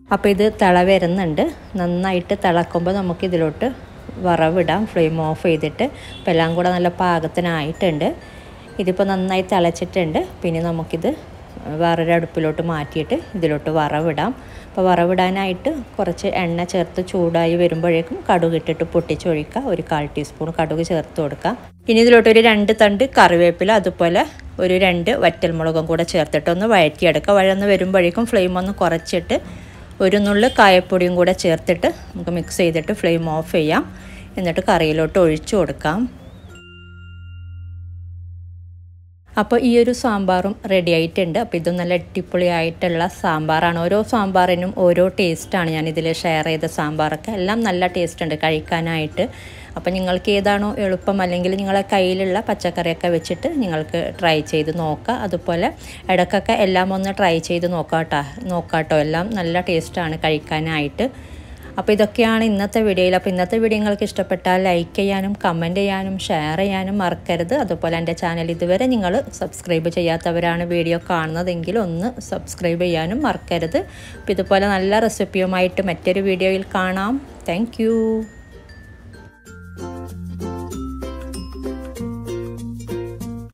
അപ്പോൾ ഇത് തിള വരുന്നുണ്ട് നന്നായിട്ട് തിളക്കുമ്പോൾ നമുക്ക് ഇതിലോട്ട് വറവിടാം ഫ്ലെയിം ഓഫ് ചെയ്തിട്ട് അപ്പോൾ എല്ലാം കൂടെ നല്ല പാകത്തിനായിട്ടുണ്ട് ഇതിപ്പോൾ നന്നായി തിളച്ചിട്ടുണ്ട് പിന്നെ നമുക്കിത് വേറൊരു അടുപ്പിലോട്ട് മാറ്റിയിട്ട് ഇതിലോട്ട് വറവിടാം അപ്പോൾ വറവിടാനായിട്ട് കുറച്ച് എണ്ണ ചേർത്ത് ചൂടായി വരുമ്പോഴേക്കും കടുക് ഇട്ടിട്ട് പൊട്ടിച്ചൊഴിക്കുക ഒരു കാൽ ടീസ്പൂൺ കടുക് ചേർത്ത് കൊടുക്കുക ഇനി ഇതിലോട്ട് ഒരു രണ്ട് തണ്ട് കറിവേപ്പില അതുപോലെ ഒരു രണ്ട് വറ്റൽമുളകും കൂടെ ചേർത്തിട്ട് ഒന്ന് വഴറ്റിയെടുക്കുക വഴന്ന് വരുമ്പോഴേക്കും ഫ്ലെയിം ഒന്ന് കുറച്ചിട്ട് ഒരു നുള്ളു കായപ്പൊടിയും കൂടെ ചേർത്തിട്ട് നമുക്ക് മിക്സ് ചെയ്തിട്ട് ഫ്ലെയിം ഓഫ് ചെയ്യാം എന്നിട്ട് കറിയിലോട്ട് ഒഴിച്ചു കൊടുക്കാം അപ്പോൾ ഈ ഒരു സാമ്പാറും റെഡി ആയിട്ടുണ്ട് അപ്പോൾ ഇത് നല്ല അടിപൊളിയായിട്ടുള്ള സാമ്പാറാണ് ഓരോ സാമ്പാറിനും ഓരോ ടേസ്റ്റാണ് ഞാൻ ഇതിൽ ഷെയർ ചെയ്ത സാമ്പാറൊക്കെ എല്ലാം നല്ല ടേസ്റ്റ് ഉണ്ട് കഴിക്കാനായിട്ട് അപ്പോൾ നിങ്ങൾക്ക് ഏതാണോ എളുപ്പം അല്ലെങ്കിൽ നിങ്ങളെ കയ്യിലുള്ള പച്ചക്കറിയൊക്കെ വെച്ചിട്ട് നിങ്ങൾക്ക് ട്രൈ ചെയ്ത് നോക്കുക അതുപോലെ ഇടയ്ക്കൊക്കെ എല്ലാം ഒന്ന് ട്രൈ ചെയ്ത് നോക്കാട്ടോ നോക്കാട്ടോ എല്ലാം നല്ല ടേസ്റ്റാണ് കഴിക്കാനായിട്ട് അപ്പോൾ ഇതൊക്കെയാണ് ഇന്നത്തെ വീഡിയോയിൽ അപ്പോൾ ഇന്നത്തെ വീഡിയോ നിങ്ങൾക്ക് ഇഷ്ടപ്പെട്ടാൽ ലൈക്ക് ചെയ്യാനും കമൻറ്റ് ചെയ്യാനും ഷെയർ ചെയ്യാനും മറക്കരുത് അതുപോലെ എൻ്റെ ചാനൽ ഇതുവരെ നിങ്ങൾ സബ്സ്ക്രൈബ് ചെയ്യാത്തവരാണ് വീഡിയോ കാണുന്നതെങ്കിൽ ഒന്ന് സബ്സ്ക്രൈബ് ചെയ്യാനും മറക്കരുത് അപ്പോൾ ഇതുപോലെ നല്ല റെസിപ്പിയുമായിട്ട് മറ്റൊരു വീഡിയോയിൽ കാണാം താങ്ക്